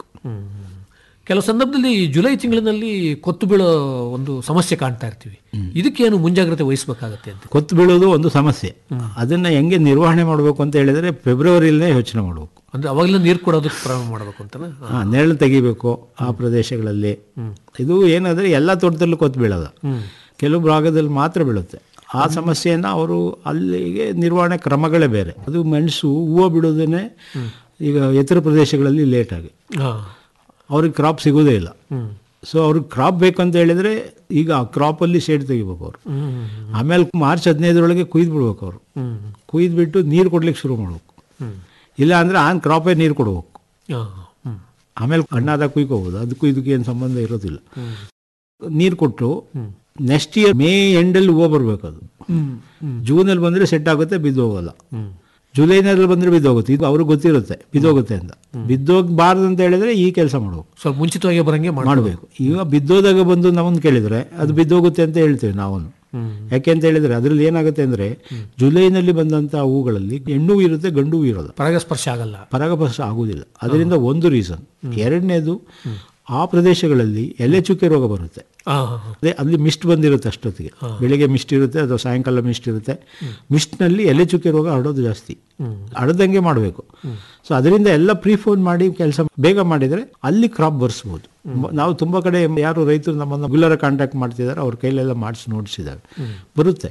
ಕೆಲವು ಸಂದರ್ಭದಲ್ಲಿ ಜುಲೈ ತಿಂಗಳಿನಲ್ಲಿ ಕೊತ್ತು ಬೀಳೋ ಒಂದು ಸಮಸ್ಯೆ ಕಾಣ್ತಾ ಇರ್ತೀವಿ ಇದಕ್ಕೇನು ಮುಂಜಾಗ್ರತೆ ವಹಿಸಬೇಕಾಗತ್ತೆ ಅಂತ ಕೊತ್ತು ಬೀಳೋದು ಒಂದು ಸಮಸ್ಯೆ ಅದನ್ನ ಹೆಂಗೆ ನಿರ್ವಹಣೆ ಮಾಡಬೇಕು ಅಂತ ಹೇಳಿದ್ರೆ ಫೆಬ್ರವರಿಲೇ ಯೋಚನೆ ಮಾಡಬೇಕು ಅಂದ್ರೆ ಅವಾಗಲೇ ನೀರು ಕೊಡೋದಕ್ಕೆ ಪ್ರಾರಂಭ ಮಾಡಬೇಕು ಅಂತನಾ ಹಾ ನೆರಳು ತೆಗಿಬೇಕು ಆ ಪ್ರದೇಶಗಳಲ್ಲಿ ಇದು ಏನಾದ್ರೆ ಎಲ್ಲ ತೋಟದಲ್ಲೂ ಕೊತ್ತು ಬೀಳೋದು ಕೆಲವು ಭಾಗದಲ್ಲಿ ಮಾತ್ರ ಬೀಳುತ್ತೆ ಆ ಸಮಸ್ಯೆಯನ್ನು ಅವರು ಅಲ್ಲಿಗೆ ನಿರ್ವಹಣೆ ಕ್ರಮಗಳೇ ಬೇರೆ ಅದು ಮೆಣಸು ಹೂವು ಬಿಡೋದೇ ಈಗ ಎತ್ತರ ಪ್ರದೇಶಗಳಲ್ಲಿ ಲೇಟಾಗಿ ಹಾ. ಅವ್ರಿಗೆ ಕ್ರಾಪ್ ಸಿಗೋದೇ ಇಲ್ಲ ಸೊ ಅವ್ರಿಗೆ ಕ್ರಾಪ್ ಬೇಕಂತ ಹೇಳಿದ್ರೆ ಈಗ ಆ ಕ್ರಾಪಲ್ಲಿ ಶೇಡ್ ತೆಗಿಬೇಕು ಅವರು ಆಮೇಲೆ ಮಾರ್ಚ್ ಹದಿನೈದರೊಳಗೆ ಕುಯ್ದು ಬಿಡ್ಬೇಕು ಅವರು ಕುಯ್ದು ಬಿಟ್ಟು ನೀರು ಕೊಡ್ಲಿಕ್ಕೆ ಶುರು ಮಾಡ್ಬೇಕು ಇಲ್ಲ ಅಂದ್ರೆ ಆನ್ ಕ್ರಾಪೇ ನೀರು ಕೊಡ್ಬೇಕು ಹಾ. ಹ್ಮ್. ಆಮೇಲೆ ಹಣ್ಣಾದಾಗ ಕುಯ್ಕೋಬೋದು ಅದಕ್ಕೂ ಇದಕ್ಕೆ ಏನು ಸಂಬಂಧ ಇರೋದಿಲ್ಲ ನೀರು ಕೊಟ್ಟು ನೆಕ್ಸ್ಟ್ ಇಯರ್ ಮೇ ಎಂಡಲ್ಲಿ ಹೂವು ಬರಬೇಕು ಅದು ಜೂನಲ್ಲಿ ಬಂದರೆ ಸೆಟ್ ಆಗುತ್ತೆ ಬಿದ್ದೋಗಲ್ಲ ಜುಲೈನಲ್ಲಿ ಬಂದರೆ ಬಿದ್ದೋಗುತ್ತೆ ಇದು ಅವ್ರಿಗೆ ಗೊತ್ತಿರುತ್ತೆ ಬಿದ್ದೋಗುತ್ತೆ ಅಂತ ಬಿದ್ದೋಗ್ಬಾರ್ದು ಅಂತ ಹೇಳಿದ್ರೆ ಈ ಕೆಲಸ ಮಾಡಬೇಕು ಸ್ವಲ್ಪ ಮುಂಚಿತವಾಗಿ ಬರಂಗೆ ಮಾಡ್ಬೇಕು. ಮಾಡಬೇಕು ಈಗ ಬಿದ್ದೋದಾಗ ಬಂದು ನಮ್ಮನ್ನು ಕೇಳಿದ್ರೆ ಅದು ಬಿದ್ದೋಗುತ್ತೆ ಅಂತ ಹೇಳ್ತೇವೆ ನಾವು ಯಾಕೆ ಅಂತ ಹೇಳಿದ್ರೆ ಅದ್ರಲ್ಲಿ ಏನಾಗುತ್ತೆ ಅಂದ್ರೆ ಜುಲೈನಲ್ಲಿ ಬಂದಂತ ಹೂಗಳಲ್ಲಿ ಹೆಣ್ಣು ಇರುತ್ತೆ ಗಂಡು ಇರೋಲ್ಲ ಪರಾಗಸ್ಪರ್ಶ ಆಗಲ್ಲ ಪರಾಗಸ್ಪರ್ಶ ಆಗುವುದಿಲ್ಲ ಅದರಿಂದ ಒಂದು ರೀಸನ್ ಎರಡನೇದು ಆ ಪ್ರದೇಶಗಳಲ್ಲಿ ಎಲೆ ಚುಕ್ಕೆ ರೋಗ ಬರುತ್ತೆ ಆ, ಹಾ, ಹಾ. ಅದೇ ಅಲ್ಲಿ ಮಿಸ್ಟ್ ಬಂದಿರುತ್ತೆ ಅಷ್ಟೊತ್ತಿಗೆ ಬೆಳಿಗ್ಗೆ ಮಿಸ್ಟ್ ಇರುತ್ತೆ ಅಥವಾ ಸಾಯಂಕಾಲ ಮಿಸ್ಟ್ ಇರುತ್ತೆ ಮಿಸ್ಟ್ನಲ್ಲಿ ಎಲೆ ಚುಕ್ಕೆ ರೋಗ ಹರಡೋದು ಜಾಸ್ತಿ ಹರದಂಗೆ ಮಾಡಬೇಕು ಸೊ ಅದರಿಂದ ಎಲ್ಲ ಪ್ರೀಫೋನ್ ಮಾಡಿ ಕೆಲಸ ಬೇಗ ಮಾಡಿದರೆ ಅಲ್ಲಿ ಕ್ರಾಪ್ ಬರ್ಸ್ಬೋದು ನಾವು ತುಂಬ ಕಡೆ ಯಾರು ರೈತರು ನಮ್ಮನ್ನು ರೆಗ್ಯುಲರ್ ಕಾಂಟ್ಯಾಕ್ಟ್ ಮಾಡ್ತಿದ್ದಾರೆ ಅವ್ರ ಕೈಲೆಲ್ಲ ಮಾಡಿಸಿ ನೋಡಿಸಿದ್ದಾರೆ ಬರುತ್ತೆ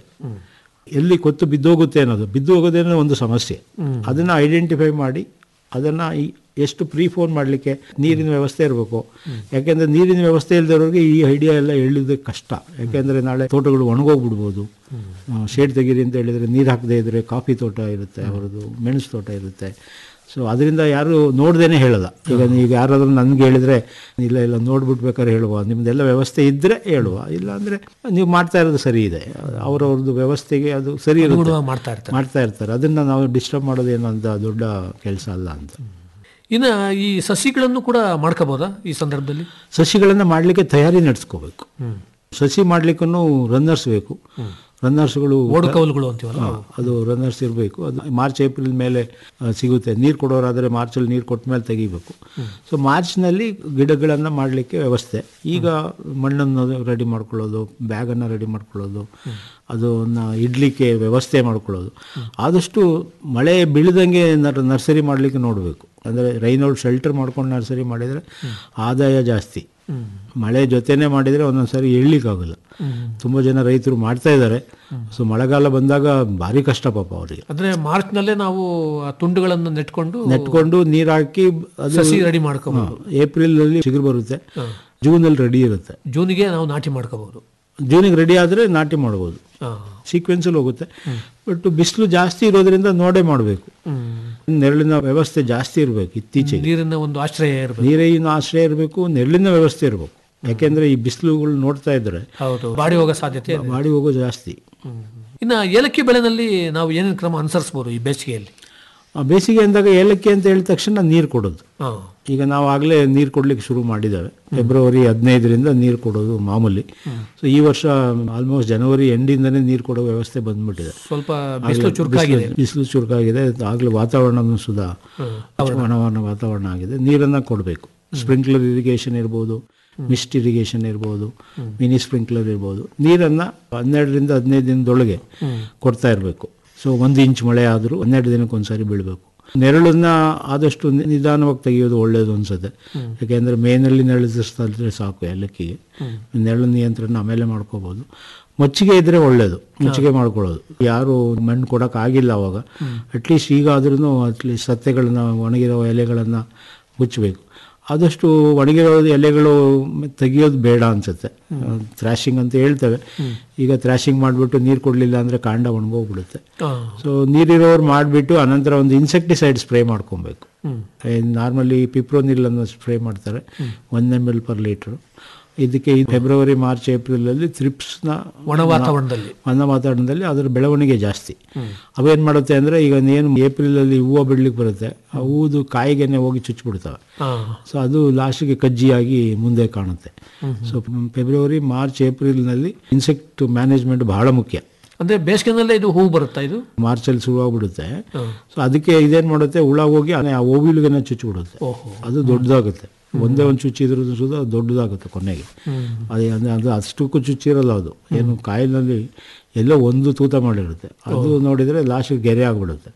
ಎಲ್ಲಿ ಕೊತ್ತು ಬಿದ್ದೋಗುತ್ತೆ ಅನ್ನೋದು ಬಿದ್ದು ಹೋಗೋದೇನೋ ಒಂದು ಸಮಸ್ಯೆ ಅದನ್ನು ಐಡೆಂಟಿಫೈ ಮಾಡಿ ಅದನ್ನು ಎಷ್ಟು ಪ್ರೀ ಫೋನ್ ಮಾಡಲಿಕ್ಕೆ ನೀರಿನ ವ್ಯವಸ್ಥೆ ಇರಬೇಕು ಯಾಕೆಂದರೆ ನೀರಿನ ವ್ಯವಸ್ಥೆ ಇಲ್ಲದವ್ರಿಗೆ ಈ ಐಡಿಯಾ ಎಲ್ಲ ಹೇಳಿದ್ದಕ್ಕೆ ಕಷ್ಟ ಯಾಕೆಂದರೆ ನಾಳೆ ತೋಟಗಳು ಒಣಗೋಗ್ಬಿಡ್ಬೋದು ಶೇಡ್ ತೆಗೀರಿ ಅಂತ ಹೇಳಿದರೆ ನೀರು ಹಾಕದೇ ಇದ್ದರೆ ಕಾಫಿ ತೋಟ ಇರುತ್ತೆ ಅವರದ್ದು ಮೆಣಸು ತೋಟ ಇರುತ್ತೆ ಸೊ ಅದರಿಂದ ಯಾರು ನೋಡ್ದೇನೆ ಹೇಳಲ್ಲ ಈಗ ಈಗ ಯಾರಾದರೂ ನನಗೆ ಹೇಳಿದರೆ ಇಲ್ಲ ಇಲ್ಲ ನೋಡ್ಬಿಟ್ಬೇಕಾದ್ರೆ ಹೇಳುವ ನಿಮ್ಮದೆಲ್ಲ ವ್ಯವಸ್ಥೆ ಇದ್ದರೆ ಹೇಳುವ ಇಲ್ಲ ಅಂದರೆ ನೀವು ಮಾಡ್ತಾ ಇರೋದು ಸರಿ ಇದೆ ಅವರವ್ರದ್ದು ವ್ಯವಸ್ಥೆಗೆ ಅದು ಸರಿ ಇರುತ್ತೆ ಅನುಗುಣವಾಗಿ ಮಾಡ್ತಾ ಇರ್ತಾರೆ ಮಾಡ್ತಾ ಇರ್ತಾರೆ ಅದನ್ನು ನಾವು ಡಿಸ್ಟರ್ಬ್ ಮಾಡೋದೇನು ಅಂತ ದೊಡ್ಡ ಕೆಲಸ ಅಲ್ಲ ಅಂತ ಇನ್ನು ಈ ಸಸಿಗಳನ್ನು ಕೂಡ ಮಾಡ್ಕೋಬೋದಾ ಈ ಸಂದರ್ಭದಲ್ಲಿ ಸಸಿಗಳನ್ನು ಮಾಡಲಿಕ್ಕೆ ತಯಾರಿ ನಡೆಸ್ಕೋಬೇಕು ಸಸಿ ಮಾಡಲಿಕ್ಕೂ ರನ್ನರ್ಸ್ ಬೇಕು ರನ್ನರ್ಸ್ಗಳು ಓಡುಕವಲುಗಳು ಅಂತೀವಲ್ಲ ಹಾ, ಅದು ರನ್ನರ್ಸ್ ಇರಬೇಕು ಅದು ಮಾರ್ಚ್ ಏಪ್ರಿಲ್ ಮೇಲೆ ಆ, ಸಿಗುತ್ತೆ ನೀರು ಕೊಡೋರಾದರೆ ಮಾರ್ಚಲ್ಲಿ ನೀರು ಕೊಟ್ಟ ಮೇಲೆ ತೆಗಿಬೇಕು ಸೊ ಮಾರ್ಚ್ನಲ್ಲಿ ಗಿಡಗಳನ್ನು ಮಾಡಲಿಕ್ಕೆ ವ್ಯವಸ್ಥೆ ಈಗ ಮಣ್ಣನ್ನು ರೆಡಿ ಮಾಡ್ಕೊಳ್ಳೋದು ಬ್ಯಾಗನ್ನು ರೆಡಿ ಮಾಡ್ಕೊಳ್ಳೋದು ಅದನ್ನು ಇಡ್ಲಿಕ್ಕೆ ವ್ಯವಸ್ಥೆ ಮಾಡ್ಕೊಳ್ಳೋದು ಆದಷ್ಟು ಮಳೆ ಬೀಳದಂಗೆ ನರ್- ನರ್ಸರಿ ಮಾಡಲಿಕ್ಕೆ ನೋಡಬೇಕು ಅಂದರೆ ರೈನೌಟ್ ಶೆಲ್ಟರ್ ಮಾಡ್ಕೊಂಡು ನರ್ಸರಿ ಮಾಡಿದರೆ ಆದಾಯ ಜಾಸ್ತಿ ಮಳೆ ಜೊತೆನೇ ಮಾಡಿದರೆ ಒಂದೊಂದು ಸಾರಿ ಹೇಳಲಿಕ್ಕಾಗಲ್ಲ ತುಂಬ ಜನ ರೈತರು ಮಾಡ್ತಾ ಇದ್ದಾರೆ ಸೊ ಮಳೆಗಾಲ ಬಂದಾಗ ಭಾರಿ ಕಷ್ಟ ಪಾಪ ಅವರಿಗೆ ಅಂದ್ರೆ ಮಾರ್ಚ್ನಲ್ಲೇ ನಾವು ಆ ತುಂಡುಗಳನ್ನು ನೆಟ್ಕೊಂಡು ನೆಟ್ಕೊಂಡು ನೀರು ಹಾಕಿ ಅದು ಸಸಿ ರೆಡಿ ಮಾಡ್ಕೋಬಹುದು ಏಪ್ರಿಲ್ ಅಲ್ಲಿ ಚಿಗುರು ಬರುತ್ತೆ ಜೂನಲ್ಲಿ ರೆಡಿ ಇರುತ್ತೆ ಜೂನಿಗೆ ನಾವು ನಾಟಿ ಮಾಡ್ಕೋಬಹುದು ಜೂನಿಗೆ ರೆಡಿ ಆದರೆ ನಾಟಿ ಮಾಡ್ಬೋದು ಸೀಕ್ವೆನ್ಸಲ್ಲಿ ಹೋಗುತ್ತೆ ಬಟ್ ಬಿಸಿಲು ಜಾಸ್ತಿ ಇರೋದ್ರಿಂದ ನೋಡೇ ಮಾಡಬೇಕು ನೆರಳಿನ ವ್ಯವಸ್ಥೆ ಜಾಸ್ತಿ ಇರಬೇಕು ಇತ್ತೀಚೆಗೆ ನೀರಿನ ಒಂದು ಆಶ್ರಯ ಇರಬೇಕು ನೀರಿನ ಆಶ್ರಯ ಇರಬೇಕು ನೆರಳಿನ ವ್ಯವಸ್ಥೆ ಇರಬೇಕು ಯಾಕೆಂದ್ರೆ ಈ ಬಿಸಿಲುಗಳು ನೋಡ್ತಾ ಇದ್ರೆ ಹೌದು ಬಾಡಿ ಹೋಗೋ ಸಾಧ್ಯತೆ ಇದೆ. ಬಾಡಿ ಹೋಗೋ ಜಾಸ್ತಿ ಇನ್ನು ಏಲಕ್ಕಿ ಬೆಳೆನಲ್ಲಿ ನಾವು ಏನೇನು ಕ್ರಮ ಅನುಸರಿಸಬಹುದು ಈ ಬೇಸಿಗೆಯಲ್ಲಿ ಆ ಬೇಸಿಗೆ ಅಂದಾಗ ಏಲಕ್ಕಿ ಅಂತ ಹೇಳಿದ ತಕ್ಷಣ ನೀರು ಕೊಡೋದು ಹಾ. ಈಗ ನಾವು ಆಗಲೇ ನೀರು ಕೊಡ್ಲಿಕ್ಕೆ ಶುರು ಮಾಡಿದ್ದೇವೆ ಫೆಬ್ರವರಿ ಹದಿನೈದರಿಂದ ನೀರು ಕೊಡೋದು ಮಾಮೂಲಿ ಸೊ ಈ ವರ್ಷ ಆಲ್ಮೋಸ್ಟ್ ಜನವರಿ ಎಂಡಿಂದನೇ ನೀರು ಕೊಡೋ ವ್ಯವಸ್ಥೆ ಬಂದ್ಬಿಟ್ಟಿದೆ ಸ್ವಲ್ಪ ಬಿಸಿಲು ಚುರುಕಾಗಿದೆ ಬಿಸಿಲು ಚುರುಕಾಗಿದೆ ಆಗಲೇ ವಾತಾವರಣನೂ ಸುಧಾ ವಾತಾವರಣ ವಾತಾವರಣ ಆಗಿದೆ ನೀರನ್ನು ಕೊಡಬೇಕು ಸ್ಪ್ರಿಂಕ್ಲರ್ ಇರಿಗೇಷನ್ ಇರ್ಬೋದು ಮಿಸ್ಟ್ ಇರಿಗೇಷನ್ ಇರ್ಬೋದು ಮಿನಿ ಸ್ಪ್ರಿಂಕ್ಲರ್ ಇರ್ಬೋದು ನೀರನ್ನು ಹನ್ನೆರಡರಿಂದ ಹದಿನೈದು ದಿನದೊಳಗೆ ಕೊಡ್ತಾ ಇರಬೇಕು ಸೊ ಒಂದು ಇಂಚ್ ಮಳೆ ಆದರೂ ಹನ್ನೆರಡು ದಿನಕ್ಕೆ ಒಂದ್ಸಾರಿ ಬೀಳಬೇಕು ನೆರಳನ್ನ ಆದಷ್ಟು ನಿ- ನಿಧಾನವಾಗಿ ತೆಗೆಯೋದು ಒಳ್ಳೆಯದು ಅನ್ಸುತ್ತೆ ಯಾಕೆಂದರೆ ಮೇನಲ್ಲಿ ನೆರಳಿದ್ರೆ ಸಾಕು ಏಲಕ್ಕಿಗೆ ನೆರಳು ನಿಯಂತ್ರಣ ಆಮೇಲೆ ಮಾಡ್ಕೋಬೋದು ಮಚ್ಚಿಗೆ ಇದ್ರೆ ಒಳ್ಳೆಯದು ಮುಚ್ಚಿಗೆ ಮಾಡ್ಕೊಳ್ಳೋದು ಯಾರು ಮಣ್ಣು ಕೊಡೋಕೆ ಆಗಿಲ್ಲ ಅವಾಗ ಅಟ್ಲೀಸ್ಟ್ ಈಗ ಆದ್ರೂ ಅಟ್ಲೀಸ್ಟ್ ಸತ್ತೆಗಳನ್ನ ಒಣಗಿರೋ ಎಲೆಗಳನ್ನು ಮುಚ್ಚಬೇಕು ಆದಷ್ಟು ಒಣಗಿರೋ ಎಲೆಗಳು ತೆಗಿಯೋದು ಬೇಡ ಅನ್ಸುತ್ತೆ ಥ್ರ್ಯಾಶಿಂಗ್ ಅಂತ ಹೇಳ್ತೇವೆ ಈಗ ಥ್ರ್ಯಾಶಿಂಗ್ ಮಾಡಿಬಿಟ್ಟು ನೀರು ಕೊಡಲಿಲ್ಲ ಅಂದರೆ ಕಾಂಡ ಒಣಗೋಗ್ಬಿಡುತ್ತೆ ಹಾ. ಸೊ ನೀರಿರೋರು ಮಾಡಿಬಿಟ್ಟು ಅನಂತರ ಒಂದು ಇನ್ಸೆಕ್ಟಿಸೈಡ್ ಸ್ಪ್ರೇ ಮಾಡ್ಕೊಬೇಕು ನಾರ್ಮಲಿ ಪಿಪ್ರೋನಿಲ್ಲನ್ನು ಸ್ಪ್ರೇ ಮಾಡ್ತಾರೆ one M L per litre ಇದಕ್ಕೆ ಈ ಫೆಬ್ರವರಿ ಮಾರ್ಚ್ ಏಪ್ರಿಲಲ್ಲಿ ಥ್ರಿಪ್ಸ್ನ ಒಣ ವಾತಾವರಣದಲ್ಲಿ ಒಣ ವಾತಾವರಣದಲ್ಲಿ ಅದರ ಬೆಳವಣಿಗೆ ಜಾಸ್ತಿ ಅವೇನು ಮಾಡುತ್ತೆ ಅಂದರೆ ಈಗ ಏನು ಏಪ್ರಿಲಲ್ಲಿ ಹೂವು ಬಿಡ್ಲಿಕ್ಕೆ ಬರುತ್ತೆ ಆ ಹೂವುದು ಕಾಯಿಗೆನೆ ಹೋಗಿ ಚುಚ್ಚಿಬಿಡ್ತವೆ ಹಾ. ಸೊ ಅದು ಲಾಸ್ಟಿಗೆ ಕಜ್ಜಿಯಾಗಿ ಮುಂದೆ ಕಾಣುತ್ತೆ ಸೊ ಫೆಬ್ರವರಿ ಮಾರ್ಚ್ ಏಪ್ರಿಲ್ನಲ್ಲಿ ಇನ್ಸೆಕ್ಟ್ ಮ್ಯಾನೇಜ್ಮೆಂಟ್ ಬಹಳ ಮುಖ್ಯ ಅಂದ್ರೆ ಬೇಸಿಗೆನಲ್ಲೇ ಇದು ಹೂ ಬರುತ್ತಾ ಇದು ಮಾರ್ಚಲ್ಲಿ ಶುರುವಾಗ್ಬಿಡುತ್ತೆ ಸೊ ಅದಕ್ಕೆ ಇದೇನು ಮಾಡುತ್ತೆ ಹುಳ ಹೋಗಿ ಆ ಓವಿಲ್ಗೆನೆ ಚುಚ್ಚಿಬಿಡುತ್ತೆ ಅದು ದೊಡ್ಡದಾಗುತ್ತೆ ಒಂದೇ ಒಂದು ಚುಚ್ಚಿದ್ರೂ ಸುದ ದೊಡ್ಡದಾಗುತ್ತೆ ಕೊನೆಗೆ ಅದೇ ಅಂದರೆ ಅದು ಅಷ್ಟಕ್ಕೂ ಚುಚ್ಚಿರಲ್ಲ ಅದು ಏನು ಕಾಯಿನಲ್ಲಿ ಎಲ್ಲೋ ಒಂದು ತೂತ ಮಾಡಿರುತ್ತೆ ಅದು ನೋಡಿದರೆ ಲಾಸ್ಟಿಗೆ ಗೆರೆ ಆಗಿಬಿಡುತ್ತೆ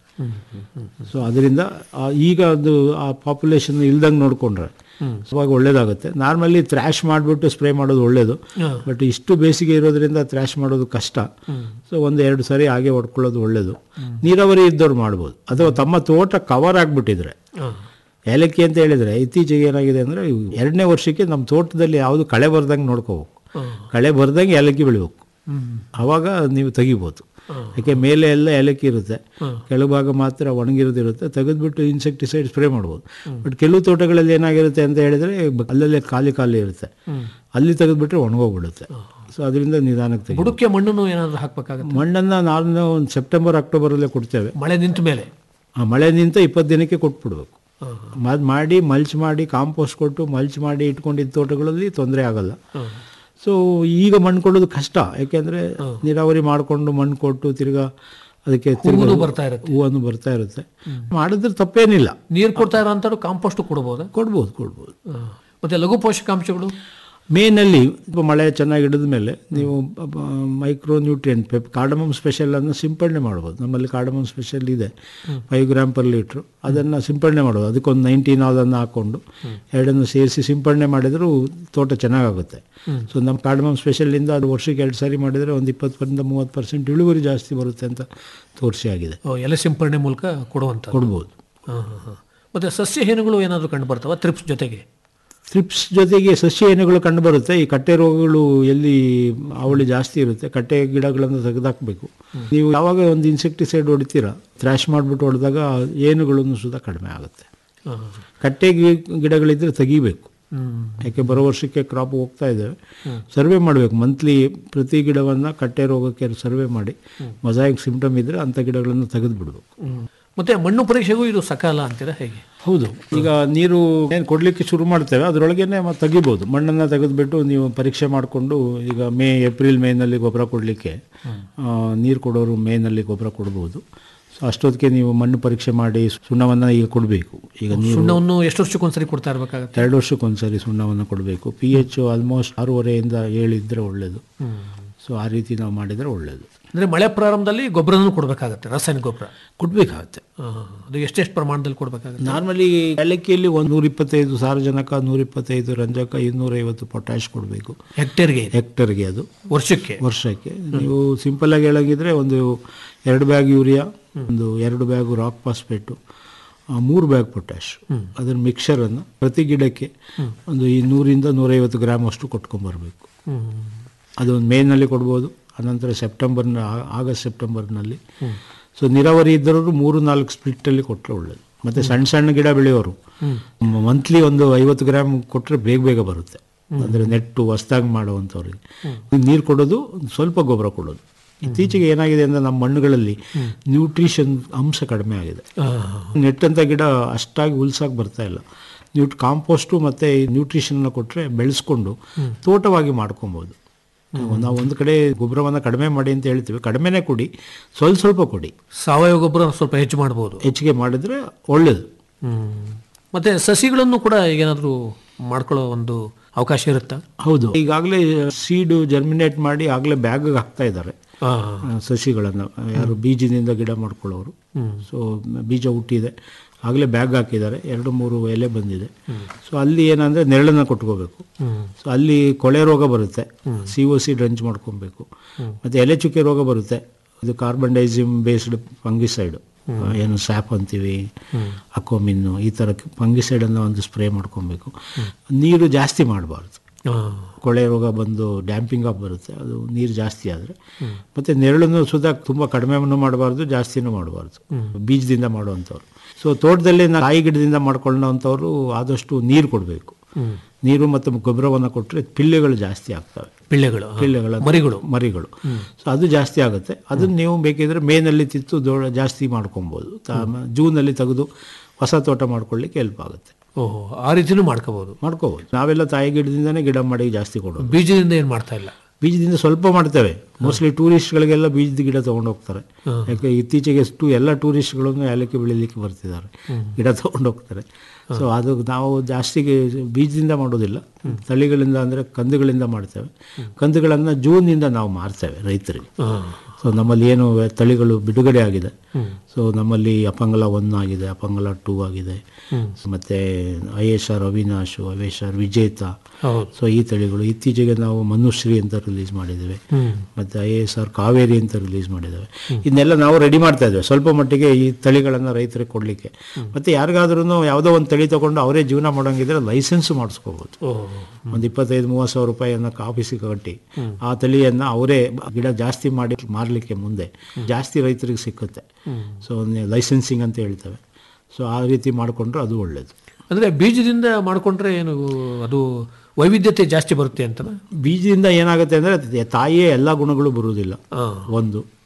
ಸೊ ಅದರಿಂದ ಆ- ಈಗ ಅದು ಆ ಪಾಪ್ಯುಲೇಷನ್ ಇಲ್ದಂಗೆ ನೋಡಿಕೊಂಡ್ರೆ ಅವಾಗ ಒಳ್ಳೇದಾಗುತ್ತೆ ನಾರ್ಮಲಿ ಥ್ರ್ಯಾಶ್ ಮಾಡಿಬಿಟ್ಟು ಸ್ಪ್ರೇ ಮಾಡೋದು ಒಳ್ಳೇದು ಬಟ್ ಇಷ್ಟು ಬೇಸಿಗೆ ಇರೋದ್ರಿಂದ ಥ್ರ್ಯಾಶ್ ಮಾಡೋದು ಕಷ್ಟ ಸೊ ಒಂದು ಎರಡು ಸರಿ ಹಾಗೆ ಹೊಡ್ಕೊಳ್ಳೋದು ಒಳ್ಳೇದು ನೀರಾವರಿ ಇದ್ದವ್ರು ಮಾಡ್ಬೋದು ಅಥವಾ ತಮ್ಮ ತೋಟ ಕವರ್ ಆಗಿಬಿಟ್ಟಿದ್ರೆ ಏಲಕ್ಕಿ ಅಂತ ಹೇಳಿದ್ರೆ ಇತ್ತೀಚೆಗೆ ಏನಾಗಿದೆ ಅಂದರೆ ಎರಡನೇ ವರ್ಷಕ್ಕೆ ನಮ್ಮ ತೋಟದಲ್ಲಿ ಯಾವುದು ಕಳೆ ಬರ್ದಂಗೆ ನೋಡ್ಕೋಬೇಕು ಕಳೆ ಬರ್ದಂಗೆ ಏಲಕ್ಕಿ ಬೆಳಿಬೇಕು ಆವಾಗ ನೀವು ತೆಗಿಬೋದು ಯಾಕೆ ಮೇಲೆ ಎಲ್ಲ ಏಲಕ್ಕಿ ಇರುತ್ತೆ ಕೆಳಭಾಗ ಮಾತ್ರ ಒಣಗಿರೋದಿರುತ್ತೆ ತೆಗೆದ್ಬಿಟ್ಟು ಇನ್ಸೆಕ್ಟಿಸೈಡ್ ಸ್ಪ್ರೇ ಮಾಡ್ಬೋದು ಬಟ್ ಕೆಲವು ತೋಟಗಳಲ್ಲಿ ಏನಾಗಿರುತ್ತೆ ಅಂತ ಹೇಳಿದ್ರೆ ಬ- ಅಲ್ಲಲ್ಲೇ ಖಾಲಿ ಖಾಲಿ ಇರುತ್ತೆ ಅಲ್ಲಿ ತೆಗೆದ್ಬಿಟ್ರೆ ಒಣಗೋಗ್ಬಿಡುತ್ತೆ ಸೊ ಅದರಿಂದ ನಿಧಾನಕ್ಕೆ ತೆಗಿ ಬುಡಕ್ಕೆ ಮಣ್ಣನ್ನು ಏನಾದ್ರು ಹಾಕ್ಬೇಕಾಗತ್ತೆ ಮಣ್ಣನ್ನು ನಾನು ಒಂದು ಸೆಪ್ಟೆಂಬರ್ ಅಕ್ಟೋಬರಲ್ಲೇ ಕೊಡ್ತೇವೆ ಮಳೆ ನಿಂತ ಮೇಲೆ ಆ ಮಳೆ ನಿಂತ ಇಪ್ಪತ್ತು ದಿನಕ್ಕೆ ಕೊಟ್ಬಿಡ್ಬೇಕು ಅದು ಮಾಡಿ ಮಲ್ಚ್ ಮಾಡಿ ಕಾಂಪೋಸ್ಟ್ ಕೊಟ್ಟು ಮಲ್ಚ್ ಮಾಡಿ ಇಟ್ಕೊಂಡಿದ್ದ ತೋಟಗಳಲ್ಲಿ ತೊಂದರೆ ಆಗಲ್ಲ ಸೊ ಈಗ ಮಣ್ಣು ಕೊಡೋದು ಕಷ್ಟ ಯಾಕೆಂದ್ರೆ ನೀರಾವರಿ ಮಾಡಿಕೊಂಡು ಮಣ್ಣು ಕೊಟ್ಟು ತಿರ್ಗಾ ಅದಕ್ಕೆ ತಿರ್ಗಾ ಹೂವು ಬರ್ತಾ ಇರುತ್ತೆ. ಹೂವನ್ನು ಬರ್ತಾ ಇರುತ್ತೆ ಮಾಡಿದ್ರೆ ತಪ್ಪೇನಿಲ್ಲ ನೀರು ಕೊಡ್ತಾ ಇರೋ ಕಾಂಪೋಸ್ಟ್ ಕೊಡ್ಬೋದಾ ಕೊಡ್ಬೋದು ಕೊಡ್ಬೋದು ಮತ್ತೆ ಲಘು ಪೋಷಕಾಂಶಗಳು ಮೇನಲ್ಲಿ ಸ್ವಲ್ಪ ಮಳೆ ಚೆನ್ನಾಗಿ ಹಿಡಿದ ಮೇಲೆ ನೀವು micro nutrient pep cardamom special ಅನ್ನು ಸಿಂಪಡಣೆ ಮಾಡ್ಬೋದು ನಮ್ಮಲ್ಲಿ ಕಾರ್ಡಮಮ್ ಸ್ಪೆಷಲ್ ಇದೆ ಫೈವ್ ಗ್ರಾಮ್ ಪರ್ ಲೀಟ್ರು ಅದನ್ನು ಸಿಂಪಡಣೆ ಮಾಡೋದು ಅದಕ್ಕೊಂದು ನೈನ್ಟೀನ್ ಅದನ್ನು ಹಾಕ್ಕೊಂಡು ಎರಡನ್ನು ಸೇರಿಸಿ ಸಿಂಪಡಣೆ ಮಾಡಿದರೂ ತೋಟ ಚೆನ್ನಾಗಾಗುತ್ತೆ ಸೊ ನಮ್ಮ ಕಾರ್ಡಮಮ್ ಸ್ಪೆಷಲಿಂದ ಅದು ವರ್ಷಕ್ಕೆ ಎರಡು ಸಾರಿ ಮಾಡಿದರೆ ಒಂದು ಇಪ್ಪತ್ತರಿಂದ ಮೂವತ್ತು ಪರ್ಸೆಂಟ್ ಇಳುವರಿ ಜಾಸ್ತಿ ಬರುತ್ತೆ ಅಂತ ತೋರಿಸಿ ಆಗಿದೆ ಓ, ಎಲೆ ಸಿಂಪರಣೆ ಮೂಲಕ ಕೊಡುವಂತ ಕೊಡ್ಬೋದು ಮತ್ತೆ ಸಸ್ಯ ಹೇನುಗಳು ಏನಾದರೂ ಕಂಡು ಬರ್ತಾವ ತ್ರಿಪ್ಸ್ ಜೊತೆಗೆ ಥ್ರಿಪ್ಸ್ ಜೊತೆಗೆ ಸಸ್ಯ ಏನುಗಳು ಕಂಡು ಬರುತ್ತೆ ಈ ಕಟ್ಟೆ ರೋಗಗಳು ಎಲ್ಲಿ ಅವಳಿ ಜಾಸ್ತಿ ಇರುತ್ತೆ ಕಟ್ಟೆ ಗಿಡಗಳನ್ನು ತೆಗೆದಾಕಬೇಕು ನೀವು ಯಾವಾಗ ಒಂದು ಇನ್ಸೆಕ್ಟಿಸೈಡ್ ಹೊಡಿತೀರಾ ಥ್ರಾಶ್ ಮಾಡಿಬಿಟ್ಟು ಹೊಡೆದಾಗ ಏನುಗಳನ್ನು ಸುಧಾ ಕಡಿಮೆ ಆಗುತ್ತೆ ಕಟ್ಟೆ ಗಿ- ಗಿಡಗಳಿದ್ರೆ ತೆಗಿಬೇಕು ಯಾಕೆ ಬರೋ ವರ್ಷಕ್ಕೆ ಕ್ರಾಪ್ ಹೋಗ್ತಾ ಇದ್ದೇವೆ ಸರ್ವೆ ಮಾಡಬೇಕು ಮಂತ್ಲಿ ಪ್ರತಿ ಗಿಡವನ್ನು ಕಟ್ಟೆ ರೋಗಕ್ಕೆ ಸರ್ವೆ ಮಾಡಿ ಮೊಸಾಯಿಕ್ ಸಿಂಪ್ಟಮ್ ಇದ್ದರೆ ಅಂಥ ಗಿಡಗಳನ್ನು ತೆಗೆದು ಬಿಡಬೇಕು ಮತ್ತೆ ಮಣ್ಣು ಪರೀಕ್ಷೆಗೂ ಇದು ಸಕಾಲ ಅಂತೀರಾ ಹೇಗೆ ಹೌದು ಈಗ ನೀರು ಏನು ಕೊಡಲಿಕ್ಕೆ ಶುರು ಮಾಡ್ತೇವೆ ಅದರೊಳಗೇನೆ ಮತ್ತೆ ತೆಗಿಬೋದು ಮಣ್ಣನ್ನು ತೆಗೆದುಬಿಟ್ಟು ನೀವು ಪರೀಕ್ಷೆ ಮಾಡಿಕೊಂಡು ಈಗ ಮೇ ಏಪ್ರಿಲ್ ಮೇನಲ್ಲಿ ಗೊಬ್ಬರ ಕೊಡಲಿಕ್ಕೆ ನೀರು ಕೊಡೋರು ಮೇನಲ್ಲಿ ಗೊಬ್ಬರ ಕೊಡ್ಬೋದು ಸೊ ಅಷ್ಟೊತ್ತಿಗೆ ನೀವು ಮಣ್ಣು ಪರೀಕ್ಷೆ ಮಾಡಿ ಸುಣ್ಣವನ್ನು ಈಗ ಕೊಡಬೇಕು ಈಗ ನೀವು ಸುಣ್ಣವನ್ನು ಎಷ್ಟು ವರ್ಷಕ್ಕೊಂದ್ಸರಿ ಕೊಡ್ತಾ ಇರಬೇಕಾಗತ್ತೆ ಎರಡು ವರ್ಷಕ್ಕೊಂದ್ಸರಿ ಸುಣ್ಣವನ್ನು ಕೊಡಬೇಕು ಪಿ ಎಚ್ ಆಲ್ಮೋಸ್ಟ್ ಆರೂವರೆಯಿಂದ ಏಳಿದ್ರೆ ಒಳ್ಳೆಯದು ಸೊ ಆ ರೀತಿ ನಾವು ಮಾಡಿದರೆ ಒಳ್ಳೆಯದು ಅಂದ್ರೆ ಮಳೆ ಪ್ರಾರಂಭದಲ್ಲಿ ಗೊಬ್ಬರನೂ ಕೊಡಬೇಕಾಗತ್ತೆ ರಾಸಾಯನಿಕ ಗೊಬ್ಬರ ಕೊಡಬೇಕಾಗತ್ತೆ ಅದು ಎಷ್ಟೆಷ್ಟು ಪ್ರಮಾಣದಲ್ಲಿ ಕೊಡಬೇಕಾಗತ್ತೆ ನಾರ್ಮಲಿ ಏಲಕ್ಕಿಯಲ್ಲಿ ಒಂದು ನೂರ ಇಪ್ಪತ್ತೈದು ಸಾರಜನಕ ನೂರ ಇಪ್ಪತ್ತೈದು ರಂಜಕ ಇನ್ನೂರೈವತ್ತು ಪೊಟ್ಯಾಶ್ ಕೊಡಬೇಕು ಹೆಕ್ಟೇರ್ಗೆ ಇದೆ. ಹೆಕ್ಟರ್ಗೆ ಅದು ವರ್ಷಕ್ಕೆ ವರ್ಷಕ್ಕೆ ನೀವು ಸಿಂಪಲ್ ಆಗಿ ಹೇಳಂಗಿದ್ರೆ ಒಂದು ಎರಡು ಬ್ಯಾಗ್ ಯೂರಿಯಾ ಒಂದು ಎರಡು ಬ್ಯಾಗು ರಾಕ್ ಫಾಸ್ಫೇಟು ಮೂರು ಬ್ಯಾಗ್ ಪೊಟ್ಯಾಶ್ ಅದರ ಮಿಕ್ಸರನ್ನು ಪ್ರತಿ ಗಿಡಕ್ಕೆ ಒಂದು ಈ ನೂರಿಂದ ನೂರೈವತ್ತು ಗ್ರಾಮ್ ಅಷ್ಟು ಕೊಟ್ಕೊಂಬರ್ಬೇಕು ಅದು ಒಂದು ಮೇನಲ್ಲಿ ಕೊಡ್ಬೋದು ಅನಂತರ ಸೆಪ್ಟೆಂಬರ್ನ ಆ- ಆಗಸ್ಟ್ ಸೆಪ್ಟೆಂಬರ್ನಲ್ಲಿ ಸೊ ನೀರಾವರಿ ಇದ್ದವರು ಮೂರು ನಾಲ್ಕು ಸ್ಪ್ಲಿಟ್ಟಲ್ಲಿ ಕೊಟ್ಟರೆ ಒಳ್ಳೇದು ಮತ್ತು ಸಣ್ಣ ಸಣ್ಣ ಗಿಡ ಬೆಳೆಯೋರು ಮಂತ್ಲಿ ಒಂದು ಐವತ್ತು ಗ್ರಾಮ್ ಕೊಟ್ಟರೆ ಬೇಗ ಬೇಗ ಬರುತ್ತೆ ಅಂದರೆ ನೆಟ್ಟು ಹೊಸ್ದಾಗಿ ಮಾಡುವಂಥವ್ರಿಗೆ ನೀರು ಕೊಡೋದು ಸ್ವಲ್ಪ ಗೊಬ್ಬರ ಕೊಡೋದು ಇತ್ತೀಚೆಗೆ ಏನಾಗಿದೆ ಅಂದರೆ ನಮ್ಮ ಮಣ್ಣುಗಳಲ್ಲಿ ನ್ಯೂಟ್ರಿಷನ್ ಅಂಶ ಕಡಿಮೆ ಆಗಿದೆ ನೆಟ್ಟಂಥ ಗಿಡ ಅಷ್ಟಾಗಿ ಉಲ್ಸಾಗಿ ಬರ್ತಾ ಇಲ್ಲ ನೀವು ಕಾಂಪೋಸ್ಟು ಮತ್ತು ಈ ನ್ಯೂಟ್ರಿಷನ್ನ ಕೊಟ್ಟರೆ ಬೆಳೆಸ್ಕೊಂಡು ತೋಟವಾಗಿ ಮಾಡ್ಕೊಬೋದು ನಾವು ಒಂದು ಕಡೆ ಗೊಬ್ಬರವನ್ನು ಕಡಿಮೆ ಮಾಡಿ ಅಂತ ಹೇಳ್ತೀವಿ ಕಡಿಮೆನೇ ಕೊಡಿ ಸ್ವಲ್ಪ ಸ್ವಲ್ಪ ಕೊಡಿ ಸಾವಯವ ಗೊಬ್ಬರ ಸ್ವಲ್ಪ ಹೆಚ್ಚು ಮಾಡ್ಬೋದು ಹೆಚ್ಚಿಗೆ ಮಾಡಿದ್ರೆ ಒಳ್ಳೇದು ಮತ್ತೆ ಸಸಿಗಳನ್ನು ಕೂಡ ಏನಾದರೂ ಮಾಡ್ಕೊಳ್ಳೋ ಒಂದು ಅವಕಾಶ ಇರುತ್ತಾ ಹೌದು ಈಗಾಗಲೇ ಸೀಡು ಜರ್ಮಿನೇಟ್ ಮಾಡಿ ಆಗಲೇ ಬ್ಯಾಗ್ ಹಾಕ್ತಾ ಇದ್ದಾರೆ ಆ, ಸಸಿಗಳನ್ನು ಯಾರು ಬೀಜದಿಂದ ಗಿಡ ಮಾಡ್ಕೊಳ್ಳೋರು ಸೊ ಬೀಜ ಹುಟ್ಟಿದೆ ಆಗಲೇ ಬ್ಯಾಗ್ ಹಾಕಿದ್ದಾರೆ ಎರಡು ಮೂರು ಎಲೆ ಬಂದಿದೆ ಸೊ ಅಲ್ಲಿ ಏನಂದರೆ ನೆರಳನ್ನು ಕೊಟ್ಕೋಬೇಕು ಸೊ ಅಲ್ಲಿ ಕೊಳೆ ರೋಗ ಬರುತ್ತೆ ಸಿ ಒ ಸಿ ಡ್ರಂಚ್ ಮಾಡ್ಕೊಬೇಕು ಮತ್ತು ಎಲೆ ಚುಕ್ಕೆ ರೋಗ ಬರುತ್ತೆ ಇದು ಕಾರ್ಬನ್ ಡೈಸಿಮ್ ಬೇಸ್ಡ್ ಫಂಗಿಸೈಡ್ ಏನು ಸ್ಯಾಪ್ ಅಂತೀವಿ ಅಕೋಮಿನ್ನು ಈ ಥರ ಫಂಗಿಸೈಡನ್ನು ಒಂದು ಸ್ಪ್ರೇ ಮಾಡ್ಕೊಬೇಕು ನೀರು ಜಾಸ್ತಿ ಮಾಡಬಾರ್ದು ಆ, ಕೊಳೆ ರೋಗ ಬಂದು ಡ್ಯಾಂಪಿಂಗ್ ಆಫ್ ಬರುತ್ತೆ ಅದು ನೀರು ಜಾಸ್ತಿ ಆದರೆ ಮತ್ತು ನೆರಳನ್ನು ಸುಧಾ ತುಂಬ ಕಡಿಮೆನೂ ಮಾಡಬಾರ್ದು ಜಾಸ್ತಿನೂ ಮಾಡಬಾರ್ದು ಬೀಜದಿಂದ ಮಾಡುವಂಥವ್ರು ಸೊ ತೋಟದಲ್ಲಿ ನಾವು ಕಾಯಿ ಗಿಡದಿಂದ ಮಾಡ್ಕೊಳ್ಳೋವಂಥವ್ರು ಆದಷ್ಟು ನೀರು ಕೊಡಬೇಕು ನೀರು ಮತ್ತು ಗೊಬ್ಬರವನ್ನು ಕೊಟ್ಟರೆ ಪಿಲ್ಲೆಗಳು ಜಾಸ್ತಿ ಆಗ್ತವೆ ಪಿಳ್ಳೆಗಳು ಆ, ಪಿಲ್ಲೆಗಳ ಮರಿಗಳು ಮರಿಗಳು ಸೊ ಅದು ಜಾಸ್ತಿ ಆಗುತ್ತೆ ಅದನ್ನು ನೀವು ಬೇಕಿದ್ರೆ ಮೇನಲ್ಲಿ ತಿತ್ತು ದೊಡ್ಡ ಜಾಸ್ತಿ ಮಾಡ್ಕೊಬೋದು ತ- ಜೂನಲ್ಲಿ ತೆಗೆದು ಹೊಸ ತೋಟ ಮಾಡ್ಕೊಳ್ಳಿಕ್ಕೆ ಹೆಲ್ಪ್ ಆಗುತ್ತೆ ಓಹೋ ಆ ರೀತಿನೂ ಮಾಡ್ಕೋಬಹುದು ಮಾಡ್ಕೋಬೋದು ನಾವೆಲ್ಲ ತಾಯಿ ಗಿಡದಿಂದನೇ ಗಿಡ ಮಾಡಿ ಜಾಸ್ತಿ ಕೊಡೋದು ಬೀಜದಿಂದ ಏನು ಮಾಡ್ತಾ ಇಲ್ಲ ಬೀಜದಿಂದ ಸ್ವಲ್ಪ ಮಾಡ್ತೇವೆ ಮೋಸ್ಟ್ಲಿ ಟೂರಿಸ್ಟ್ಗಳಿಗೆಲ್ಲ ಬೀಜದ ಗಿಡ ತಗೊಂಡು ಹೋಗ್ತಾರೆ ಯಾಕೆ ಇತ್ತೀಚೆಗೆ ಎಷ್ಟು ಎಲ್ಲ ಟೂರಿಸ್ಟ್ಗಳನ್ನು ಏಲಕ್ಕಿ ಬೆಳಿಲಿಕ್ಕೆ ಬರ್ತಿದ್ದಾರೆ ಗಿಡ ತಗೊಂಡು ಹೋಗ್ತಾರೆ ಸೊ ಅದು ನಾವು ಜಾಸ್ತಿಗೆ ಬೀಜದಿಂದ ಮಾಡೋದಿಲ್ಲ ತಳಿಗಳಿಂದ ಅಂದರೆ ಕಂದುಗಳಿಂದ ಮಾಡ್ತೇವೆ ಕಂದುಗಳನ್ನು ಜೂನ್ನಿಂದ ನಾವು ಮಾರ್ತೇವೆ ರೈತರಿಗೆ ಸೊ ನಮ್ಮಲ್ಲಿ ಏನು ವೆ- ತಳಿಗಳು ಬಿಡುಗಡೆ ಆಗಿದೆ ಸೊ ನಮ್ಮಲ್ಲಿ ಅಪಂಗಲ ಒನ್ ಆಗಿದೆ ಅಪಂಗಲ ಟೂ ಆಗಿದೆ ಮತ್ತು I S R Avinash I S R ವಿಜೇತ ಹೌದು ಸೊ ಈ ತಳಿಗಳು ಇತ್ತೀಚೆಗೆ ನಾವು ಮನುಶ್ರೀ ಅಂತ ರಿಲೀಸ್ ಮಾಡಿದ್ದೇವೆ ಮತ್ತು ಐ ಎಸ್ ಆರ್ ಕಾವೇರಿ ಅಂತ ರಿಲೀಸ್ ಮಾಡಿದ್ದೇವೆ ಇದನ್ನೆಲ್ಲ ನಾವು ರೆಡಿ ಮಾಡ್ತಾ ಇದ್ದೇವೆ ಸ್ವಲ್ಪ ಮಟ್ಟಿಗೆ ಈ ತಳಿಗಳನ್ನು ರೈತರಿಗೆ ಕೊಡಲಿಕ್ಕೆ ಮತ್ತು ಯಾರಿಗಾದ್ರೂ ಯಾವುದೋ ಒಂದು ತಳಿ ತಗೊಂಡು ಅವರೇ ಜೀವನ ಮಾಡೋಂಗಿದ್ರೆ ಲೈಸೆನ್ಸ್ ಮಾಡಿಸ್ಕೋಬೋದು ಓಹೋ ಒಂದು ಇಪ್ಪತ್ತೈದು ಮೂವತ್ತು ಸಾವಿರ ರೂಪಾಯಿಯನ್ನು ಆಫೀಸಿಗೆ ಕಟ್ಟಿ ಆ ತಳಿಯನ್ನು ಅವರೇ ಗಿಡ ಜಾಸ್ತಿ ಮಾಡಿ ಮಾರಲಿಕ್ಕೆ ಮುಂದೆ ಜಾಸ್ತಿ ರೈತರಿಗೆ ಸಿಕ್ಕುತ್ತೆ ಸೊ ಲೈಸೆನ್ಸಿಂಗ್ ಅಂತ ಹೇಳ್ತೇವೆ ಸೊ ಆ ರೀತಿ ಮಾಡಿಕೊಂಡ್ರೆ ಅದು ಒಳ್ಳೆಯದು ಅಂದ್ರೆ ಬೀಜದಿಂದ ಮಾಡ್ಕೊಂಡ್ರೆ ಏನು ಅದು ವೈವಿಧ್ಯತೆ ಜಾಸ್ತಿ ಬರುತ್ತೆ ಅಂತ ಬೀಜದಿಂದ ಏನಾಗುತ್ತೆ ಅಂದರೆ ತಾಯಿಯೇ ಎಲ್ಲ ಗುಣಗಳು ಬರುವುದಿಲ್ಲ ಒಂದು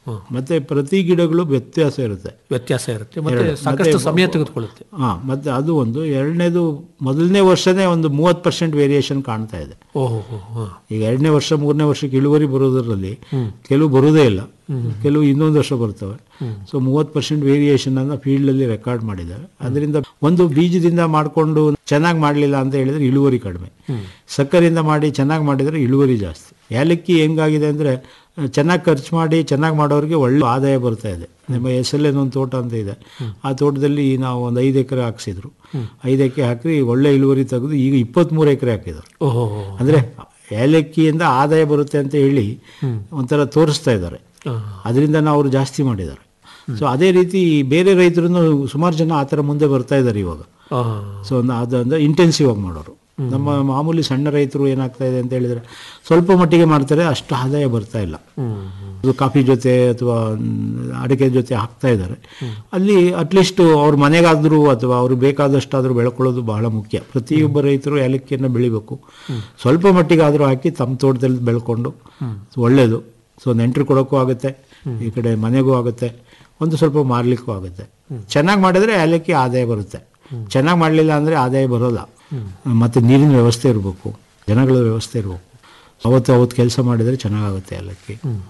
ಮತ್ತೆ ಪ್ರತಿ ಗಿಡಗಳು ವ್ಯತ್ಯಾಸ ಇರುತ್ತೆ ವ್ಯತ್ಯಾಸ ಇರುತ್ತೆ ಮತ್ತೆ ಎರಡು. ಸಾಕಷ್ಟು ಮತ್ತೆ ಸಮಯ ತೆಗೆದುಕೊಳ್ಳುತ್ತೆ ಹಾ ಮತ್ತೆ ಅದು ಒಂದು ಎರಡನೇದು ಮೊದಲನೇ ವರ್ಷನೇ ಒಂದು ಮೂವತ್ತು ಪರ್ಸೆಂಟ್ ವೇರಿಯೇಷನ್ ಕಾಣ್ತಾ ಇದೆ ಓಹೋ ಹೋ, ಹೋ. ಈಗ ಎರಡನೇ ವರ್ಷ ಮೂರನೇ ವರ್ಷಕ್ಕೆ ಇಳುವರಿ ಬರೋದರಲ್ಲಿ ಕೆಲವು ಬರೋದೇ ಇಲ್ಲ ಕೆಲವು ಇನ್ನೊಂದು ವರ್ಷ ಬರ್ತವೆ ಸೊ ಮೂವತ್ತು ಪರ್ಸೆಂಟ್ ವೇರಿಯೇಷನ್ ಅನ್ನ ಫೀಲ್ಡ್ ಅಲ್ಲಿ ರೆಕಾರ್ಡ್ ಮಾಡಿದ್ದಾರೆ ಅದರಿಂದ ಒಂದು ಬೀಜದಿಂದ ಮಾಡಿಕೊಂಡು ಚೆನ್ನಾಗಿ ಮಾಡಲಿಲ್ಲ ಅಂತ ಹೇಳಿದ್ರೆ ಇಳುವರಿ ಕಡಿಮೆ ಸಕ್ಕರೆಯಿಂದ ಮಾಡಿ ಚೆನ್ನಾಗಿ ಮಾಡಿದರೆ ಇಳುವರಿ ಜಾಸ್ತಿ ಏಲಕ್ಕಿ ಹೆಂಗಾಗಿದೆ ಅಂದ್ರೆ ಚೆನ್ನಾಗಿ ಖರ್ಚು ಮಾಡಿ ಚೆನ್ನಾಗಿ ಮಾಡೋರಿಗೆ ಒಳ್ಳೆ ಆದಾಯ ಬರ್ತಾ ಇದೆ ನಮ್ಮ ಎಸ್ ಎಲ್ ಎನ್ ಒಂದು ತೋಟ ಅಂತ ಇದೆ ಆ ತೋಟದಲ್ಲಿ ನಾವು ಒಂದು ಐದು ಎಕರೆ ಹಾಕ್ಸಿದ್ರು ಐದು ಎಕರೆ ಹಾಕಿ ಒಳ್ಳೆ ಇಳುವರಿ ತೆಗೆದು ಈಗ ಇಪ್ಪತ್ತ್ಮೂರು ಎಕರೆ ಹಾಕಿದ್ರು ಓಹೋ ಹೋ. ಅಂದ್ರೆ ಏಲಕ್ಕಿಯಿಂದ ಆದಾಯ ಬರುತ್ತೆ ಅಂತ ಹೇಳಿ ಒಂಥರ ತೋರಿಸ್ತಾ ಇದ್ದಾರೆ ಅದರಿಂದ ನಾವು ಅವರು ಜಾಸ್ತಿ ಮಾಡಿದ್ದಾರೆ ಸೊ ಅದೇ ರೀತಿ ಬೇರೆ ರೈತರು ಸುಮಾರು ಜನ ಆ ಥರ ಮುಂದೆ ಬರ್ತಾ ಇದ್ದಾರೆ ಇವಾಗ ಆ, ಸೊ ಅದು ಅಂದ್ರೆ ಇಂಟೆನ್ಸಿವ್ ಆಗಿ ಮಾಡೋರು ನಮ್ಮ ಮಾಮೂಲಿ ಸಣ್ಣ ರೈತರು ಏನಾಗ್ತಾ ಇದೆ ಅಂತ ಹೇಳಿದ್ರೆ ಸ್ವಲ್ಪ ಮಟ್ಟಿಗೆ ಮಾಡ್ತಾರೆ ಅಷ್ಟು ಆದಾಯ ಬರ್ತಾ ಇಲ್ಲ ಇದು ಕಾಫಿ ಜೊತೆ ಅಥವಾ ಅಡಿಕೆ ಜೊತೆ ಹಾಕ್ತಾ ಇದ್ದಾರೆ ಅಲ್ಲಿ ಅಟ್ಲೀಸ್ಟ್ ಅವ್ರ ಮನೆಗಾದ್ರೂ ಅಥವಾ ಅವ್ರಿಗೆ ಬೇಕಾದಷ್ಟಾದ್ರೂ ಬೆಳ್ಕೊಳ್ಳೋದು ಬಹಳ ಮುಖ್ಯ ಪ್ರತಿಯೊಬ್ಬ ರೈತರು ಏಲಕ್ಕಿಯನ್ನು ಬೆಳಿಬೇಕು ಸ್ವಲ್ಪ ಮಟ್ಟಿಗಾದ್ರೂ ಹಾಕಿ ತಮ್ಮ ತೋಟದಲ್ಲಿ ಬೆಳ್ಕೊಂಡು ಒಳ್ಳೇದು ಸೊ ನೆಂಟರು ಕೊಡೋಕ್ಕೂ ಆಗುತ್ತೆ ಈ ಕಡೆ ಮನೆಗೂ ಆಗುತ್ತೆ ಒಂದು ಸ್ವಲ್ಪ ಮಾರ್ಲಿಕ್ಕೂ ಆಗುತ್ತೆ ಚೆನ್ನಾಗಿ ಮಾಡಿದ್ರೆ ಏಲಕ್ಕಿ ಆದಾಯ ಬರುತ್ತೆ ಚೆನ್ನಾಗಿ ಮಾಡಲಿಲ್ಲ ಅಂದರೆ ಆದಾಯ ಬರೋಲ್ಲ ಮತ್ತೆ ನೀರಿನ ವ್ಯವಸ್ಥೆ ಇರಬೇಕು ಜನಗಳ ವ್ಯವಸ್ಥೆ ಇರಬೇಕು ಅವತ್ತು ಅವತ್ತು ಕೆಲಸ ಮಾಡಿದರೆ ಚೆನ್ನಾಗಾಗುತ್ತೆ ಏಲಕ್ಕಿ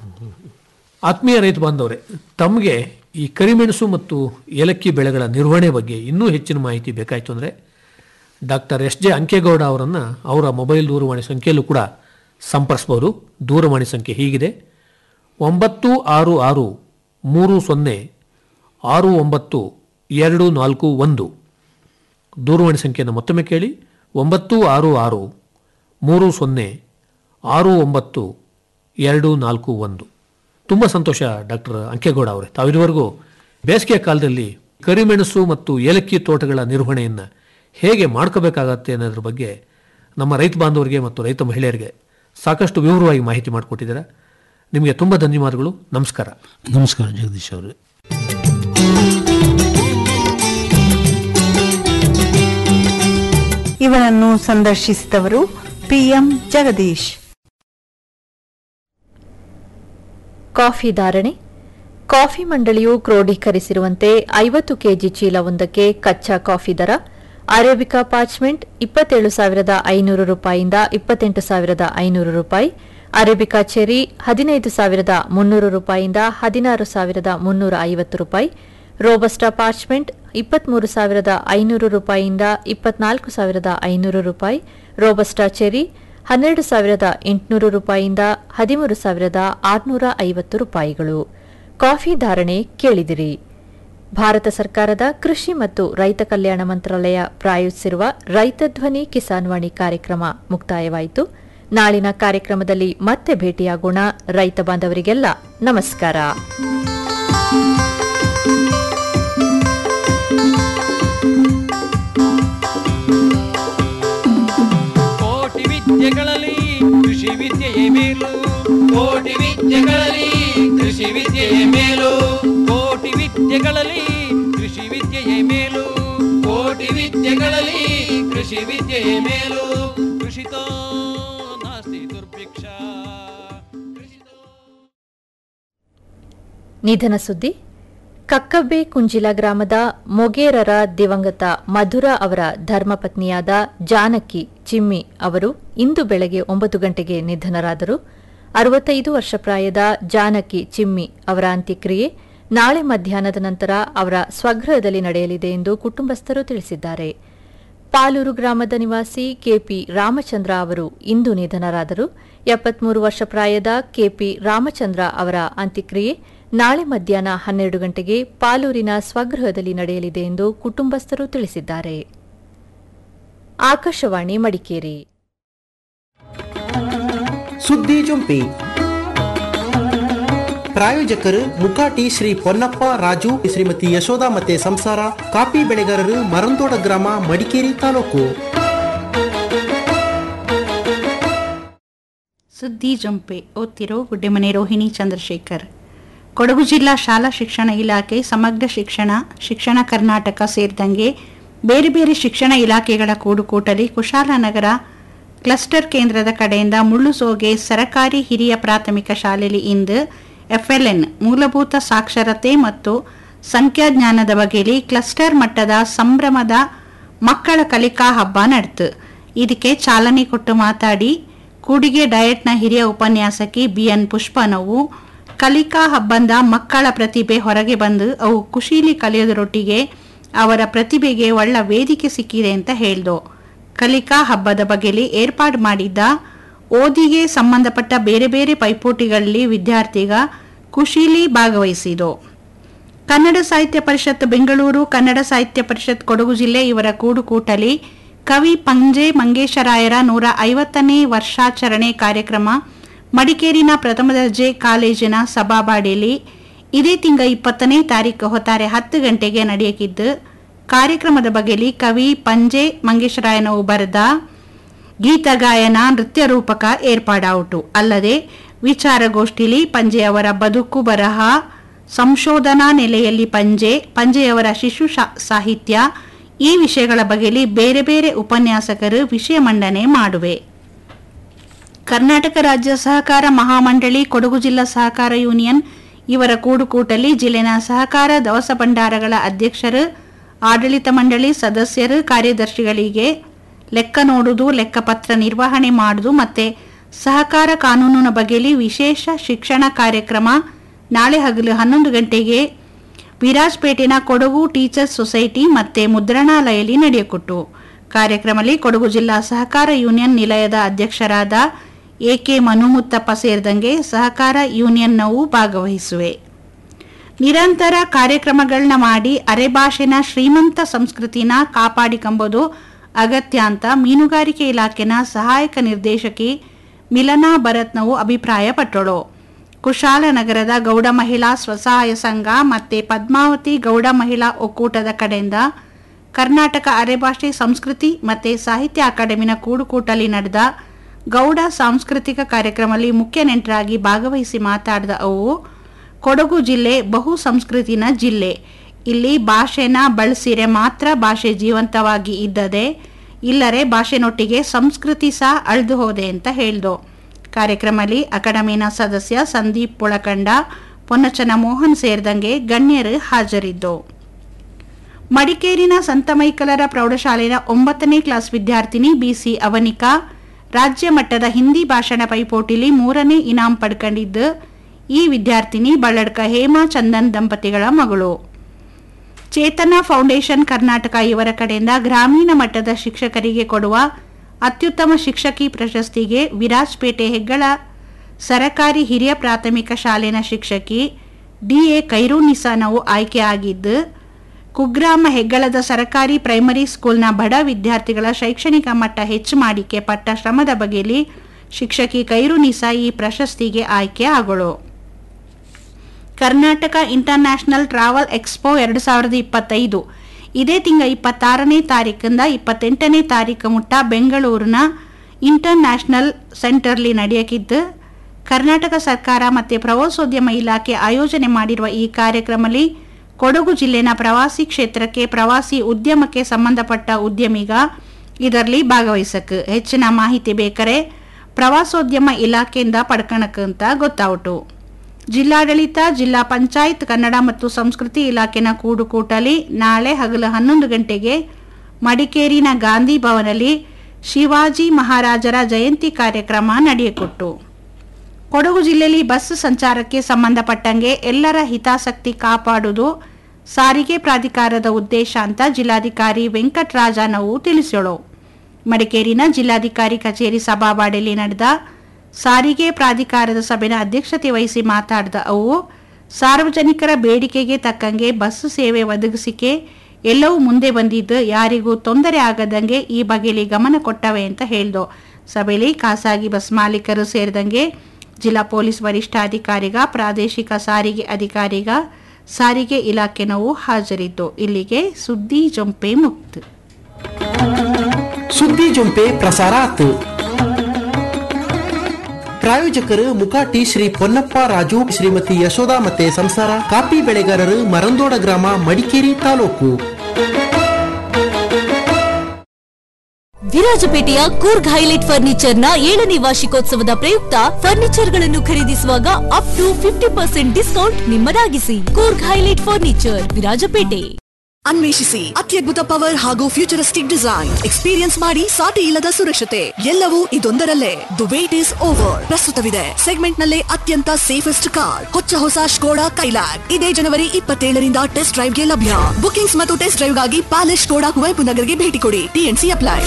ಆತ್ಮೀಯ ರೈತ ಬಾಂಧವರೇ ತಮಗೆ ಈ ಕರಿಮೆಣಸು ಮತ್ತು ಏಲಕ್ಕಿ ಬೆಳೆಗಳ ನಿರ್ವಹಣೆ ಬಗ್ಗೆ ಇನ್ನೂ ಹೆಚ್ಚಿನ ಮಾಹಿತಿ ಬೇಕಾಯಿತು ಅಂದರೆ ಡಾಕ್ಟರ್ ಎಸ್ ಜೆ ಅಂಕೇಗೌಡ ಅವರನ್ನು ಅವರ ಮೊಬೈಲ್ ದೂರವಾಣಿ ಸಂಖ್ಯೆಯಲ್ಲೂ ಕೂಡ ಸಂಪರ್ಸ್ಬೋದು ದೂರವಾಣಿ ಸಂಖ್ಯೆ ಹೀಗಿದೆ ಒಂಬತ್ತು ಆರು ಆರು ಮೂರು ಸೊನ್ನೆ ಆರು ಒಂಬತ್ತು ಎರಡು ನಾಲ್ಕು ಒಂದು ದೂರವಾಣಿ ಸಂಖ್ಯೆಯನ್ನು ಮತ್ತೊಮ್ಮೆ ಕೇಳಿ ಒಂಬತ್ತು ಆರು ಆರು ಮೂರು ಸೊನ್ನೆ ಆರು ಒಂಬತ್ತು ಎರಡು ನಾಲ್ಕು ಒಂದು ತುಂಬ ಸಂತೋಷ ಡಾಕ್ಟರ್ ಅಂಕೇಗೌಡ ಅವರೇ ತಾವಿದುವರೆಗೂ ಬೇಸಿಗೆ ಕಾಲದಲ್ಲಿ ಕರಿಮೆಣಸು ಮತ್ತು ಏಲಕ್ಕಿ ತೋಟಗಳ ನಿರ್ವಹಣೆಯನ್ನು ಹೇಗೆ ಮಾಡ್ಕೋಬೇಕಾಗತ್ತೆ ಅನ್ನೋದ್ರ ಬಗ್ಗೆ ನಮ್ಮ ರೈತ ಬಾಂಧವರಿಗೆ ಮತ್ತು ರೈತ ಮಹಿಳೆಯರಿಗೆ ಸಾಕಷ್ಟು ವಿವರವಾಗಿ ಮಾಹಿತಿ ಮಾಡಿಕೊಟ್ಟಿದ್ದೀರಾ ನಿಮಗೆ ತುಂಬ ಧನ್ಯವಾದಗಳು ನಮಸ್ಕಾರ ನಮಸ್ಕಾರ ಜಗದೀಶ್ ಅವರೇ ಇವರನ್ನು ಸಂದರ್ಶಿಸಿದವರು ಪಿಎಂ ಜಗದೀಶ್ ಕಾಫಿ ಧಾರಣೆ ಕಾಫಿ ಮಂಡಳಿಯು ಕ್ರೋಢೀಕರಿಸಿರುವಂತೆ ಐವತ್ತು ಕೆಜಿ ಚೀಲವೊಂದಕ್ಕೆ ಕಚ್ಚಾ ಕಾಫಿ ದರ ಅರೇಬಿಕಾ ಪಾಚ್ಮೆಂಟ್ ಇಪ್ಪತ್ತೇಳು ಸಾವಿರದ ಐನೂರು ರೂಪಾಯಿಯಿಂದ ಇಪ್ಪತ್ತೆಂಟು ಸಾವಿರದ ಐನೂರು ರೂಪಾಯಿ ಅರೇಬಿಕಾ ಚೆರಿ ಹದಿನೈದು ಸಾವಿರದ ಮುನ್ನೂರು ರೂಪಾಯಿಯಿಂದ ಹದಿನಾರು ಸಾವಿರದ ಮುನ್ನೂರ ಐವತ್ತು ರೂಪಾಯಿ ರೋಬಸ್ಟಾ ಪಾರ್ಚ್ಮೆಂಟ್ ಇಪ್ಪತ್ಮೂರು ಸಾವಿರದ ಐನೂರು ರೂಪಾಯಿಯಿಂದ ಇಪ್ಪತ್ನಾಲ್ಕು ಸಾವಿರದ ಐನೂರು ರೂಪಾಯಿ ರೋಬಸ್ಟಾ ಚೆರಿ ಹನ್ನೆರಡು ಸಾವಿರದ ಎಂಟುನೂರು ರೂಪಾಯಿಯಿಂದ ಹದಿಮೂರು ಸಾವಿರದ ಆರುನೂರ ಐವತ್ತು ರೂಪಾಯಿಗಳು ಕಾಫಿ ಧಾರಣೆ ಕೇಳಿದಿರಿ ಭಾರತ ಸರ್ಕಾರದ ಕೃಷಿ ಮತ್ತು ರೈತ ಕಲ್ಯಾಣ ಮಂತ್ರಾಲಯ ಪ್ರಾಯೋಜಿಸಿರುವ ರೈತ ಧ್ವನಿ ಕಿಸಾನ್ ವಾಣಿ ಕಾರ್ಯಕ್ರಮ ಮುಕ್ತಾಯವಾಯಿತು ನಾಳಿನ ಕಾರ್ಯಕ್ರಮದಲ್ಲಿ ಮತ್ತೆ ಭೇಟಿಯಾಗೋಣ ರೈತ ಬಾಂಧವರಿಗೆಲ್ಲ ನಮಸ್ಕಾರ ಕೋಟಿ ವಿದ್ಯೆಗಳಲ್ಲಿ ಕೃಷಿ ವಿದ್ಯೆಯೇ ಮೇಲು ಕೋಟಿ ವಿದ್ಯೆಗಳಲ್ಲಿ ಕೃಷಿ ವಿದ್ಯೆಯೇ ಮೇಲು ಕೋಟಿ ವಿದ್ಯೆಗಳಲ್ಲಿ ಕೃಷಿ ವಿದ್ಯೆಯೇ ಮೇಲು ಕೋಟಿ ವಿದ್ಯೆಗಳಲ್ಲಿ ಕೃಷಿ ವಿದ್ಯೆಯೇ ಮೇಲು ಕೃಷಿತೋ ನಾಸ್ತಿ ದುರ್ಭಿಕ್ಷ ನಿಧನ ಸುದ್ದಿ ಕಕ್ಕಬ್ಬೆ ಕುಂಜಿಲ ಗ್ರಾಮದ ಮೊಗೇರರ ದಿವಂಗತ ಮಧುರ ಅವರ ಧರ್ಮಪತ್ನಿಯಾದ ಜಾನಕಿ ಚಿಮ್ಮಿ ಅವರು ಇಂದು ಬೆಳಗ್ಗೆ ಒಂಬತ್ತು ಗಂಟೆಗೆ ನಿಧನರಾದರು ಅರವತ್ತೈದು ವರ್ಷ ಪ್ರಾಯದ ಜಾನಕಿ ಚಿಮ್ಮಿ ಅವರ ಅಂತ್ಯಕ್ರಿಯೆ ನಾಳೆ ಮಧ್ಯಾಹ್ನದ ನಂತರ ಅವರ ಸ್ವಗೃಹದಲ್ಲಿ ನಡೆಯಲಿದೆ ಎಂದು ಕುಟುಂಬಸ್ಥರು ತಿಳಿಸಿದ್ದಾರೆ ಪಾಲೂರು ಗ್ರಾಮದ ನಿವಾಸಿ ಕೆಪಿ ರಾಮಚಂದ್ರ ಅವರು ಇಂದು ನಿಧನರಾದರು ಎಪ್ಪತ್ಮೂರು ವರ್ಷ ಪ್ರಾಯದ ಕೆಪಿ ರಾಮಚಂದ್ರ ಅವರ ಅಂತ್ಯಕ್ರಿಯೆ ನಾಳೆ ಮಧ್ಯಾಹ್ನ ಹನ್ನೆರಡು ಗಂಟೆಗೆ ಪಾಲೂರಿನ ಸ್ವಗೃಹದಲ್ಲಿ ನಡೆಯಲಿದೆ ಎಂದು ಕುಟುಂಬಸ್ಥರು ತಿಳಿಸಿದ್ದಾರೆ ಆಕಾಶವಾಣಿ ಮಡಿಕೇರಿ ಸುದ್ದಿ ಜೊಂಪಿ ಪ್ರಾಯೋಜಕರು ಮುಕಾಟಿ ಶ್ರೀ ಪೊನ್ನಪ್ಪ ರಾಜು ಶ್ರೀಮತಿ ಯಶೋಧ ಮತ್ತೆ ಸಂಸಾರ ಕಾಫಿ ಬೆಳೆಗಾರರು ಮರಂದೋಡ ಗ್ರಾಮ ಮಡಿಕೇರಿ ತಾಲೂಕು ಸುದ್ದಿ ಜಂಪೆ ಓದ್ತಿರೋ ಗುಡ್ಡೆಮನೆ ರೋಹಿಣಿ ಚಂದ್ರಶೇಖರ್ ಕೊಡಗು ಜಿಲ್ಲಾ ಶಾಲಾ ಶಿಕ್ಷಣ ಇಲಾಖೆ ಸಮಗ್ರ ಶಿಕ್ಷಣ ಶಿಕ್ಷಣ ಕರ್ನಾಟಕ ಸೇರಿದಂಗೆ ಬೇರೆ ಬೇರೆ ಶಿಕ್ಷಣ ಇಲಾಖೆಗಳ ಕೂಡುಕೂಟಲಿ ಕುಶಾಲನಗರ ಕ್ಲಸ್ಟರ್ ಕೇಂದ್ರದ ಕಡೆಯಿಂದ ಮುಳ್ಳುಸೋಗೆ ಸರಕಾರಿ ಹಿರಿಯ ಪ್ರಾಥಮಿಕ ಶಾಲೆಯಲ್ಲಿ ಇಂದು ಎಫ್ಎಲ್ಎನ್ ಮೂಲಭೂತ ಸಾಕ್ಷರತೆ ಮತ್ತು ಸಂಖ್ಯಾಜ್ಞಾನದ ಬಗೆಯಲ್ಲಿ ಕ್ಲಸ್ಟರ್ ಮಟ್ಟದ ಸಂಭ್ರಮದ ಮಕ್ಕಳ ಕಲಿಕಾ ಹಬ್ಬ ನಡೆತು ಇದಕ್ಕೆ ಚಾಲನೆ ಕೊಟ್ಟು ಮಾತಾಡಿ ಕೂಡಿಗೆ ಡಯಟ್ನ ಹಿರಿಯ ಉಪನ್ಯಾಸಕಿ ಬಿಎನ್ ಪುಷ್ಪನವು ಕಲಿಕಾ ಹಬ್ಬಂದ ಮಕ್ಕಳ ಪ್ರತಿಭೆ ಹೊರಗೆ ಬಂದು ಅವು ಖುಷಿಲಿ ಕಲಿಯೋದರೊಟ್ಟಿಗೆ ಅವರ ಪ್ರತಿಭೆಗೆ ಒಳ್ಳ ವೇದಿಕೆ ಸಿಕ್ಕಿದೆ ಅಂತ ಹೇಳ್ದು ಕಲಿಕಾ ಹಬ್ಬದ ಬಗೆಯಲ್ಲಿ ಏರ್ಪಾಡು ಮಾಡಿದ್ದ ಓದಿಗೆ ಸಂಬಂಧಪಟ್ಟ ಬೇರೆ ಬೇರೆ ಪೈಪೋಟಿಗಳಲ್ಲಿ ವಿದ್ಯಾರ್ಥಿಗ ಖುಷಿಲಿ ಭಾಗವಹಿಸಿದು ಕನ್ನಡ ಸಾಹಿತ್ಯ ಪರಿಷತ್ ಬೆಂಗಳೂರು ಕನ್ನಡ ಸಾಹಿತ್ಯ ಪರಿಷತ್ ಕೊಡಗು ಜಿಲ್ಲೆ ಇವರ ಕೂಡುಕೂಟಲಿ ಕವಿ ಪಂಜೆ ಮಂಗೇಶರಾಯರ ನೂರ ಐವತ್ತನೇ ವರ್ಷಾಚರಣೆ ಕಾರ್ಯಕ್ರಮ ಮಡಿಕೇರಿನ ಪ್ರಥಮ ದರ್ಜೆ ಕಾಲೇಜಿನ ಸಭಾಬಾಡಿಯಲ್ಲಿ ಇದೇ ತಿಂಗ ಇಪ್ಪತ್ತನೇ ತಾರೀಕು ಹೊತ್ತಾರೆ ಹತ್ತು ಗಂಟೆಗೆ ನಡೆಯಕಿದ್ದು ಕಾರ್ಯಕ್ರಮದ ಬಗೆಯಲ್ಲಿ ಕವಿ ಪಂಜೆ ಮಂಗೇಶರಾಯನವು ಬರೆದ ಗೀತ ಗಾಯನ ನೃತ್ಯ ರೂಪಕ ಏರ್ಪಾಡಾಯಿತು ಅಲ್ಲದೆ ವಿಚಾರಗೋಷ್ಠಿಲಿ ಪಂಜೆಯವರ ಬದುಕು ಬರಹ ಸಂಶೋಧನಾ ನೆಲೆಯಲ್ಲಿ ಪಂಜೆ ಪಂಜೆಯವರ ಶಿಶು ಶಾ- ಸಾಹಿತ್ಯ ಈ ವಿಷಯಗಳ ಬಗೆಯಲ್ಲಿ ಬೇರೆ ಬೇರೆ ಉಪನ್ಯಾಸಕರು ವಿಷಯ ಮಂಡನೆ ಮಾಡುವೆ ಕರ್ನಾಟಕ ರಾಜ್ಯ ಸಹಕಾರ ಮಹಾಮಂಡಳಿ ಕೊಡಗು ಜಿಲ್ಲಾ ಸಹಕಾರ ಯೂನಿಯನ್ ಇವರ ಕೂಡುಕೂಟಲಿ ಜಿಲ್ಲೆನ ಸಹಕಾರ ದವಸ ಭಂಡಾರಗಳ ಅಧ್ಯಕ್ಷರು ಆಡಳಿತ ಮಂಡಳಿ ಸದಸ್ಯರು ಕಾರ್ಯದರ್ಶಿಗಳಿಗೆ ಲೆಕ್ಕ ನೋಡುವುದು ಲೆಕ್ಕಪತ್ರ ನಿರ್ವಹಣೆ ಮಾಡುವುದು ಮತ್ತೆ ಸಹಕಾರ ಕಾನೂನಿನ ಬಗೆಯಲ್ಲಿ ವಿಶೇಷ ಶಿಕ್ಷಣ ಕಾರ್ಯಕ್ರಮ ನಾಳೆ ಹಗಲು ಹನ್ನೊಂದು ಗಂಟೆಗೆ ವಿರಾಜ್ಪೇಟೆನ ಕೊಡಗು ಟೀಚರ್ಸ್ ಸೊಸೈಟಿ ಮತ್ತೆ ಮುದ್ರಣಾಲಯಲ್ಲಿ ನಡೆಯಕೊಟ್ಟು ಕಾರ್ಯಕ್ರಮದಲ್ಲಿ ಕೊಡಗು ಜಿಲ್ಲಾ ಸಹಕಾರ ಯೂನಿಯನ್ ನಿಲಯದ ಅಧ್ಯಕ್ಷರಾದ ಎಕೆ ಮನುಮುತ್ತಪ್ಪ ಸೇರಿದಂಗೆ ಸಹಕಾರ ಯೂನಿಯನ್ನವು ಭಾಗವಹಿಸುವೆ ನಿರಂತರ ಕಾರ್ಯಕ್ರಮಗಳನ್ನ ಮಾಡಿ ಅರೆಭಾಷೆನ ಶ್ರೀಮಂತ ಸಂಸ್ಕೃತಿನ ಕಾಪಾಡಿಕೊಂಬುದು ಅಗತ್ಯ ಅಂತ ಮೀನುಗಾರಿಕೆ ಇಲಾಖೆನ ಸಹಾಯಕ ನಿರ್ದೇಶಕಿ ಮಿಲನಾ ಭರತ್ನವು ಅಭಿಪ್ರಾಯಪಟ್ಟಳು ಕುಶಾಲನಗರದ ಗೌಡ ಮಹಿಳಾ ಸ್ವಸಹಾಯ ಸಂಘ ಮತ್ತೆ ಪದ್ಮಾವತಿ ಗೌಡ ಮಹಿಳಾ ಒಕ್ಕೂಟದ ಕಡೆಯಿಂದ ಕರ್ನಾಟಕ ಅರೆಭಾಷೆ ಸಂಸ್ಕೃತಿ ಮತ್ತೆ ಸಾಹಿತ್ಯ ಅಕಾಡೆಮಿನ ಕೂಡುಕೂಟಲಿ ನಡೆದ ಗೌಡ ಸಾಂಸ್ಕೃತಿಕ ಕಾರ್ಯಕ್ರಮದಲ್ಲಿ ಮುಖ್ಯ ನೆಂಟರಾಗಿ ಭಾಗವಹಿಸಿ ಮಾತಾಡಿದ ಅವು ಕೊಡಗು ಜಿಲ್ಲೆ ಬಹು ಸಂಸ್ಕೃತಿನ ಜಿಲ್ಲೆ ಇಲ್ಲಿ ಭಾಷೆನ ಬಳಸಿರೆ ಮಾತ್ರ ಭಾಷೆ ಜೀವಂತವಾಗಿ ಇದ್ದದೆ ಇಲ್ಲರೆ ಭಾಷೆನೊಟ್ಟಿಗೆ ಸಂಸ್ಕೃತಿ ಸಹ ಅಳ್ದು ಹೋದೆ ಅಂತ ಹೇಳ್ದು ಕಾರ್ಯಕ್ರಮದಲ್ಲಿ ಅಕಾಡೆಮಿನ ಸದಸ್ಯ ಸಂದೀಪ್ ಪುಳಕಂಡ ಪೊನ್ನಚನ ಮೋಹನ್ ಸೇರಿದಂಗೆ ಗಣ್ಯರು ಹಾಜರಿದ್ದು ಮಡಿಕೇರಿನ ಸಂತ ಮೈಕಲರ ಪ್ರೌಢಶಾಲೆಯ ಒಂಬತ್ತನೇ ಕ್ಲಾಸ್ ವಿದ್ಯಾರ್ಥಿನಿ ಬಿಸಿ ಅವನಿಕಾ ರಾಜ್ಯ ಮಟ್ಟದ ಹಿಂದಿ ಭಾಷಣ ಪೈಪೋಟಿಲಿ ಮೂರನೇ ಇನಾಂ ಪಡ್ಕೊಂಡಿದ್ದು ಈ ವಿದ್ಯಾರ್ಥಿನಿ ಬಳ್ಳಡ್ಕ ಹೇಮಾ ಚಂದನ್ ದಂಪತಿಗಳ ಮಗಳು ಚೇತನ ಫೌಂಡೇಶನ್ ಕರ್ನಾಟಕ ಇವರ ಕಡೆಯಿಂದ ಗ್ರಾಮೀಣ ಮಟ್ಟದ ಶಿಕ್ಷಕರಿಗೆ ಕೊಡುವ ಅತ್ಯುತ್ತಮ ಶಿಕ್ಷಕಿ ಪ್ರಶಸ್ತಿಗೆ ವಿರಾಜ್ಪೇಟೆ ಹೆಗ್ಗಳ ಸರಕಾರಿ ಹಿರಿಯ ಪ್ರಾಥಮಿಕ ಶಾಲೆನ ಶಿಕ್ಷಕಿ ಡಿಎ ಕೈರೂನಿಸಾನವು ಆಯ್ಕೆಯಾಗಿದ್ದು ಕುಗ್ರಾಮ ಹೆಗ್ಗಳದ ಸರಕಾರಿ ಪ್ರೈಮರಿ ಸ್ಕೂಲ್ನ ಬಡ ವಿದ್ಯಾರ್ಥಿಗಳ ಶೈಕ್ಷಣಿಕ ಮಟ್ಟ ಹೆಚ್ಚು ಮಾಡಿಕೆ ಪಟ್ಟ ಶ್ರಮದ ಬಗೆಯಲ್ಲಿ ಶಿಕ್ಷಕಿ ಕೈರುನಿಸಾ ಈ ಪ್ರಶಸ್ತಿಗೆ ಆಯ್ಕೆ ಆಗಳು ಕರ್ನಾಟಕ ಇಂಟರ್ನ್ಯಾಷನಲ್ ಟ್ರಾವೆಲ್ ಎಕ್ಸ್ಪೋ ಎರಡು ಸಾವಿರದ ಇಪ್ಪತ್ತೈದು ಇದೇ ತಿಂಗ ಇಪ್ಪತ್ತಾರನೇ ತಾರೀಕಿಂದ ಇಪ್ಪತ್ತೆಂಟನೇ ತಾರೀಕು ಮುಟ್ಟ ಬೆಂಗಳೂರಿನ ಇಂಟರ್ನ್ಯಾಷನಲ್ ಸೆಂಟರ್ಲಿ ನಡೆಯಕಿದ್ದು ಕರ್ನಾಟಕ ಸರ್ಕಾರ ಮತ್ತು ಪ್ರವಾಸೋದ್ಯಮ ಇಲಾಖೆ ಆಯೋಜನೆ ಮಾಡಿರುವ ಈ ಕಾರ್ಯಕ್ರಮದಲ್ಲಿ ಕೊಡಗು ಜಿಲ್ಲೆನ ಪ್ರವಾಸಿ ಕ್ಷೇತ್ರಕ್ಕೆ ಪ್ರವಾಸಿ ಉದ್ಯಮಕ್ಕೆ ಸಂಬಂಧಪಟ್ಟ ಉದ್ಯಮಿಗ ಇದರಲ್ಲಿ ಭಾಗವಹಿಸಕ್ಕೆ ಹೆಚ್ಚಿನ ಮಾಹಿತಿ ಬೇಕಾರೆ ಪ್ರವಾಸೋದ್ಯಮ ಇಲಾಖೆಯಿಂದ ಪಡ್ಕಣಕ್ಕಂತ ಗೊತ್ತಾಯಿತು ಜಿಲ್ಲಾಡಳಿತ ಜಿಲ್ಲಾ ಪಂಚಾಯತ್ ಕನ್ನಡ ಮತ್ತು ಸಂಸ್ಕೃತಿ ಇಲಾಖೆನ ಕೂಡುಕೂಟಲಿ ನಾಳೆ ಹಗಲು ಹನ್ನೊಂದು ಗಂಟೆಗೆ ಮಡಿಕೇರಿನ ಗಾಂಧಿ ಭವನಲ್ಲಿ ಶಿವಾಜಿ ಮಹಾರಾಜರ ಜಯಂತಿ ಕಾರ್ಯಕ್ರಮ ನಡೆಯಕೊಟ್ಟು ಕೊಡಗು ಜಿಲ್ಲೆಯಲ್ಲಿ ಬಸ್ ಸಂಚಾರಕ್ಕೆ ಸಂಬಂಧಪಟ್ಟಂಗೆ ಎಲ್ಲರ ಹಿತಾಸಕ್ತಿ ಕಾಪಾಡುವುದು ಸಾರಿಗೆ ಪ್ರಾಧಿಕಾರದ ಉದ್ದೇಶ ಅಂತ ಜಿಲ್ಲಾಧಿಕಾರಿ ವೆಂಕಟರಾಜನವು ತಿಳಿಸೋಳು ಮಡಿಕೇರಿನ ಜಿಲ್ಲಾಧಿಕಾರಿ ಕಚೇರಿ ಸಭಾವಾಡಿಯಲ್ಲಿ ನಡೆದ ಸಾರಿಗೆ ಪ್ರಾಧಿಕಾರದ ಸಭೆಯ ಅಧ್ಯಕ್ಷತೆ ವಹಿಸಿ ಮಾತಾಡಿದ ಅವು ಸಾರ್ವಜನಿಕರ ಬೇಡಿಕೆಗೆ ತಕ್ಕಂಗೆ ಬಸ್ ಸೇವೆ ಒದಗಿಸಿಕೆ ಎಲ್ಲವೂ ಮುಂದೆ ಬಂದಿದ್ದು ಯಾರಿಗೂ ತೊಂದರೆ ಆಗದಂಗೆ ಈ ಬಗೆಯಲ್ಲಿ ಗಮನ ಕೊಟ್ಟವೆ ಅಂತ ಹೇಳ್ದು ಸಭೆಯಲ್ಲಿ ಖಾಸಗಿ ಬಸ್ ಮಾಲೀಕರು ಸೇರಿದಂಗೆ ಜಿಲ್ಲಾ ಪೊಲೀಸ್ ವರಿಷ್ಠಾಧಿಕಾರಿಗ ಪ್ರಾದೇಶಿಕ ಸಾರಿಗೆ ಅಧಿಕಾರಿಗ ಸಾರಿಗೆ ಇಲಾಖೆನವು ಹಾಜರಿದ್ದು ಇಲ್ಲಿಗೆ ಸುದ್ದಿ ಜೊಂಪೆ ಮುಕ್ತು ಸುದ್ದಿ ಜೊಂಪೆ ಪ್ರಸಾರ ಆತು ಪ್ರಾಯೋಜಕರು ಮುಕಾಟಿ ಶ್ರೀ ಪೊನ್ನಪ್ಪ ರಾಜು ಶ್ರೀಮತಿ ಯಶೋಧ ಮತ್ತೆ ಸಂಸಾರ ಕಾಫಿ ಬೆಳೆಗಾರರು ಮರಂದೋಡ ಗ್ರಾಮ ಮಡಿಕೇರಿ ತಾಲೂಕು ವಿರಾಜಪೇಟೆಯ ಕೂರ್ಗ್ ಹೈಲೈಟ್ ಫರ್ನಿಚರ್ ನ ಏಳನೇ ವಾರ್ಷಿಕೋತ್ಸವದ ಪ್ರಯುಕ್ತ ಫರ್ನಿಚರ್ ಗಳನ್ನು ಖರೀದಿಸುವಾಗ up to fifty percent discount ನಿಮ್ಮದಾಗಿಸಿ ಕೂರ್ಗ್ ಹೈಲೈಟ್ ಫರ್ನಿಚರ್ ವಿರಾಜಪೇಟೆ ಅನ್ವೇಷಿಸಿ ಅತ್ಯದ್ಭುತ ಪವರ್ ಹಾಗೂ ಫ್ಯೂಚರಿಸ್ಟಿಕ್ ಡಿಸೈನ್ ಎಕ್ಸ್ಪೀರಿಯನ್ಸ್ ಮಾಡಿ ಸಾಟಿ ಇಲ್ಲದ ಸುರಕ್ಷತೆ ಎಲ್ಲವೂ ಇದೊಂದರಲ್ಲೇ ದ ವೇಟ್ ಇಸ್ ಓವರ್ ಪ್ರಸ್ತುತವಿದೆ ಸೆಗ್ಮೆಂಟ್ ನಲ್ಲೇ ಅತ್ಯಂತ ಸೇಫೆಸ್ಟ್ ಕಾರ್ ಹೊಚ್ಚ ಹೊಸ ಸ್ಕೋಡಾ ಕೈಲಾಕ್ ಇದೇ ಜನವರಿ ಇಪ್ಪತ್ತೇಳರಿಂದ ಟೆಸ್ಟ್ ಡ್ರೈವ್ಗೆ ಲಭ್ಯ ಬುಕಿಂಗ್ಸ್ ಮತ್ತು ಟೆಸ್ಟ್ ಡ್ರೈವ್ಗಾಗಿ ಪ್ಯಾಲೇಸ್ ಸ್ಕೋಡಾ ಕುವೆಂಪು ನಗರ್ಗೆ ಭೇಟಿ ಕೊಡಿ ಟಿಎನ್ಸಿ ಅಪ್ಲೈ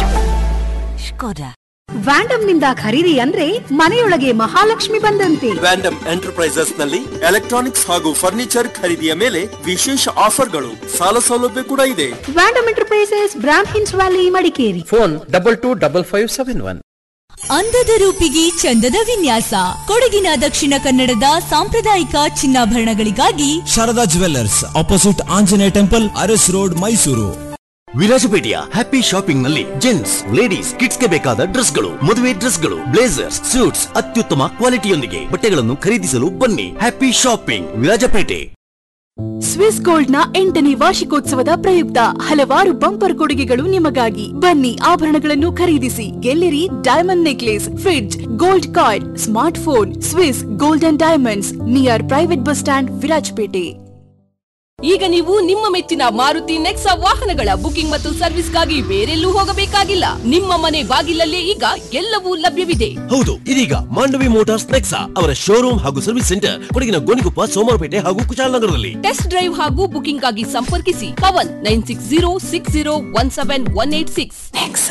ವ್ಯಾಂಡಮ್ ನಿಂದ ಖರೀದಿ ಅಂದ್ರೆ ಮನೆಯೊಳಗೆ ಮಹಾಲಕ್ಷ್ಮಿ ಬಂದಂತೆ ವ್ಯಾಂಡಮ್ ಎಂಟರ್ಪ್ರೈಸಸ್ ನಲ್ಲಿ ಎಲೆಕ್ಟ್ರಾನಿಕ್ಸ್ ಹಾಗೂ ಫರ್ನಿಚರ್ ಖರೀದಿಯ ಮೇಲೆ ವಿಶೇಷ ಆಫರ್ಗಳು ಸಾಲ ಸೌಲಭ್ಯ ಕೂಡ ಇದೆ ವ್ಯಾಂಡಮ್ ಎಂಟರ್ಪ್ರೈಸಸ್ ಬ್ರಾಮ್ ಹಿನ್ಸ್ valley Madikeri phone double two double five seven one ಅಂದದ ರೂಪಿಗೆ ಚಂದದ ವಿನ್ಯಾಸ ಕೊಡಗಿನ ದಕ್ಷಿಣ ಕನ್ನಡದ ಸಾಂಪ್ರದಾಯಿಕ ಚಿನ್ನಾಭರಣಗಳಿಗಾಗಿ Sharada jewellers opposite Anjaneya temple Aras road Mysuru ವಿರಾಜಪೇಟೆಯ ಹ್ಯಾಪಿ ಶಾಪಿಂಗ್ ನಲ್ಲಿ ಜೆಂಟ್ಸ್ ಲೇಡೀಸ್ ಕಿಡ್ಸ್ ಗೆ ಬೇಕಾದ ಡ್ರೆಸ್ಗಳು ಮದುವೆ ಡ್ರೆಸ್ಗಳು ಬ್ಲೇಸರ್ಸ್ ಸೂಟ್ಸ್ ಅತ್ಯುತ್ತಮ ಕ್ವಾಲಿಟಿಯೊಂದಿಗೆ ಬಟ್ಟೆಗಳನ್ನು ಖರೀದಿಸಲು ಬನ್ನಿ happy shopping Virajpet Swiss gold ನ ಎಂಟನೇ ವಾರ್ಷಿಕೋತ್ಸವದ ಪ್ರಯುಕ್ತ ಹಲವಾರು ಬಂಪರ್ ಕೊಡುಗೆಗಳು ನಿಮಗಾಗಿ ಬನ್ನಿ ಆಭರಣಗಳನ್ನು ಖರೀದಿಸಿ ಗೆಲ್ಲಿರಿ diamond necklace fridge gold coin smart phone Swiss gold and diamonds near private bus stand Virajpet ಈಗ ನೀವು ನಿಮ್ಮ ಮೆಚ್ಚಿನ ಮಾರುತಿ ನೆಕ್ಸಾ ವಾಹನಗಳ ಬುಕಿಂಗ್ ಮತ್ತು ಸರ್ವಿಸ್ಗಾಗಿ ಬೇರೆಲ್ಲೂ ಹೋಗಬೇಕಾಗಿಲ್ಲ ನಿಮ್ಮ ಮನೆ ಬಾಗಿಲಲ್ಲೇ ಈಗ ಎಲ್ಲವೂ ಲಭ್ಯವಿದೆ ಹೌದು ಇದೀಗ ಮಾಂಡವಿ ಮೋಟಾರ್ಸ್ ನೆಕ್ಸಾ ಅವರ ಶೋರೂಮ್ ಹಾಗೂ ಸರ್ವಿಸ್ ಸೆಂಟರ್ ಕೊಡಗಿನ ಗೋಣಿಕೊಪ್ಪ ಸೋಮವಾರಪೇಟೆ ಹಾಗೂ ಕುಶಾಲನಗರದಲ್ಲಿ ಟೆಸ್ಟ್ ಡ್ರೈವ್ ಹಾಗೂ ಬುಕಿಂಗ್ ಆಗಿ ಸಂಪರ್ಕಿಸಿ Pavan nine six zero six zero one seven one eight six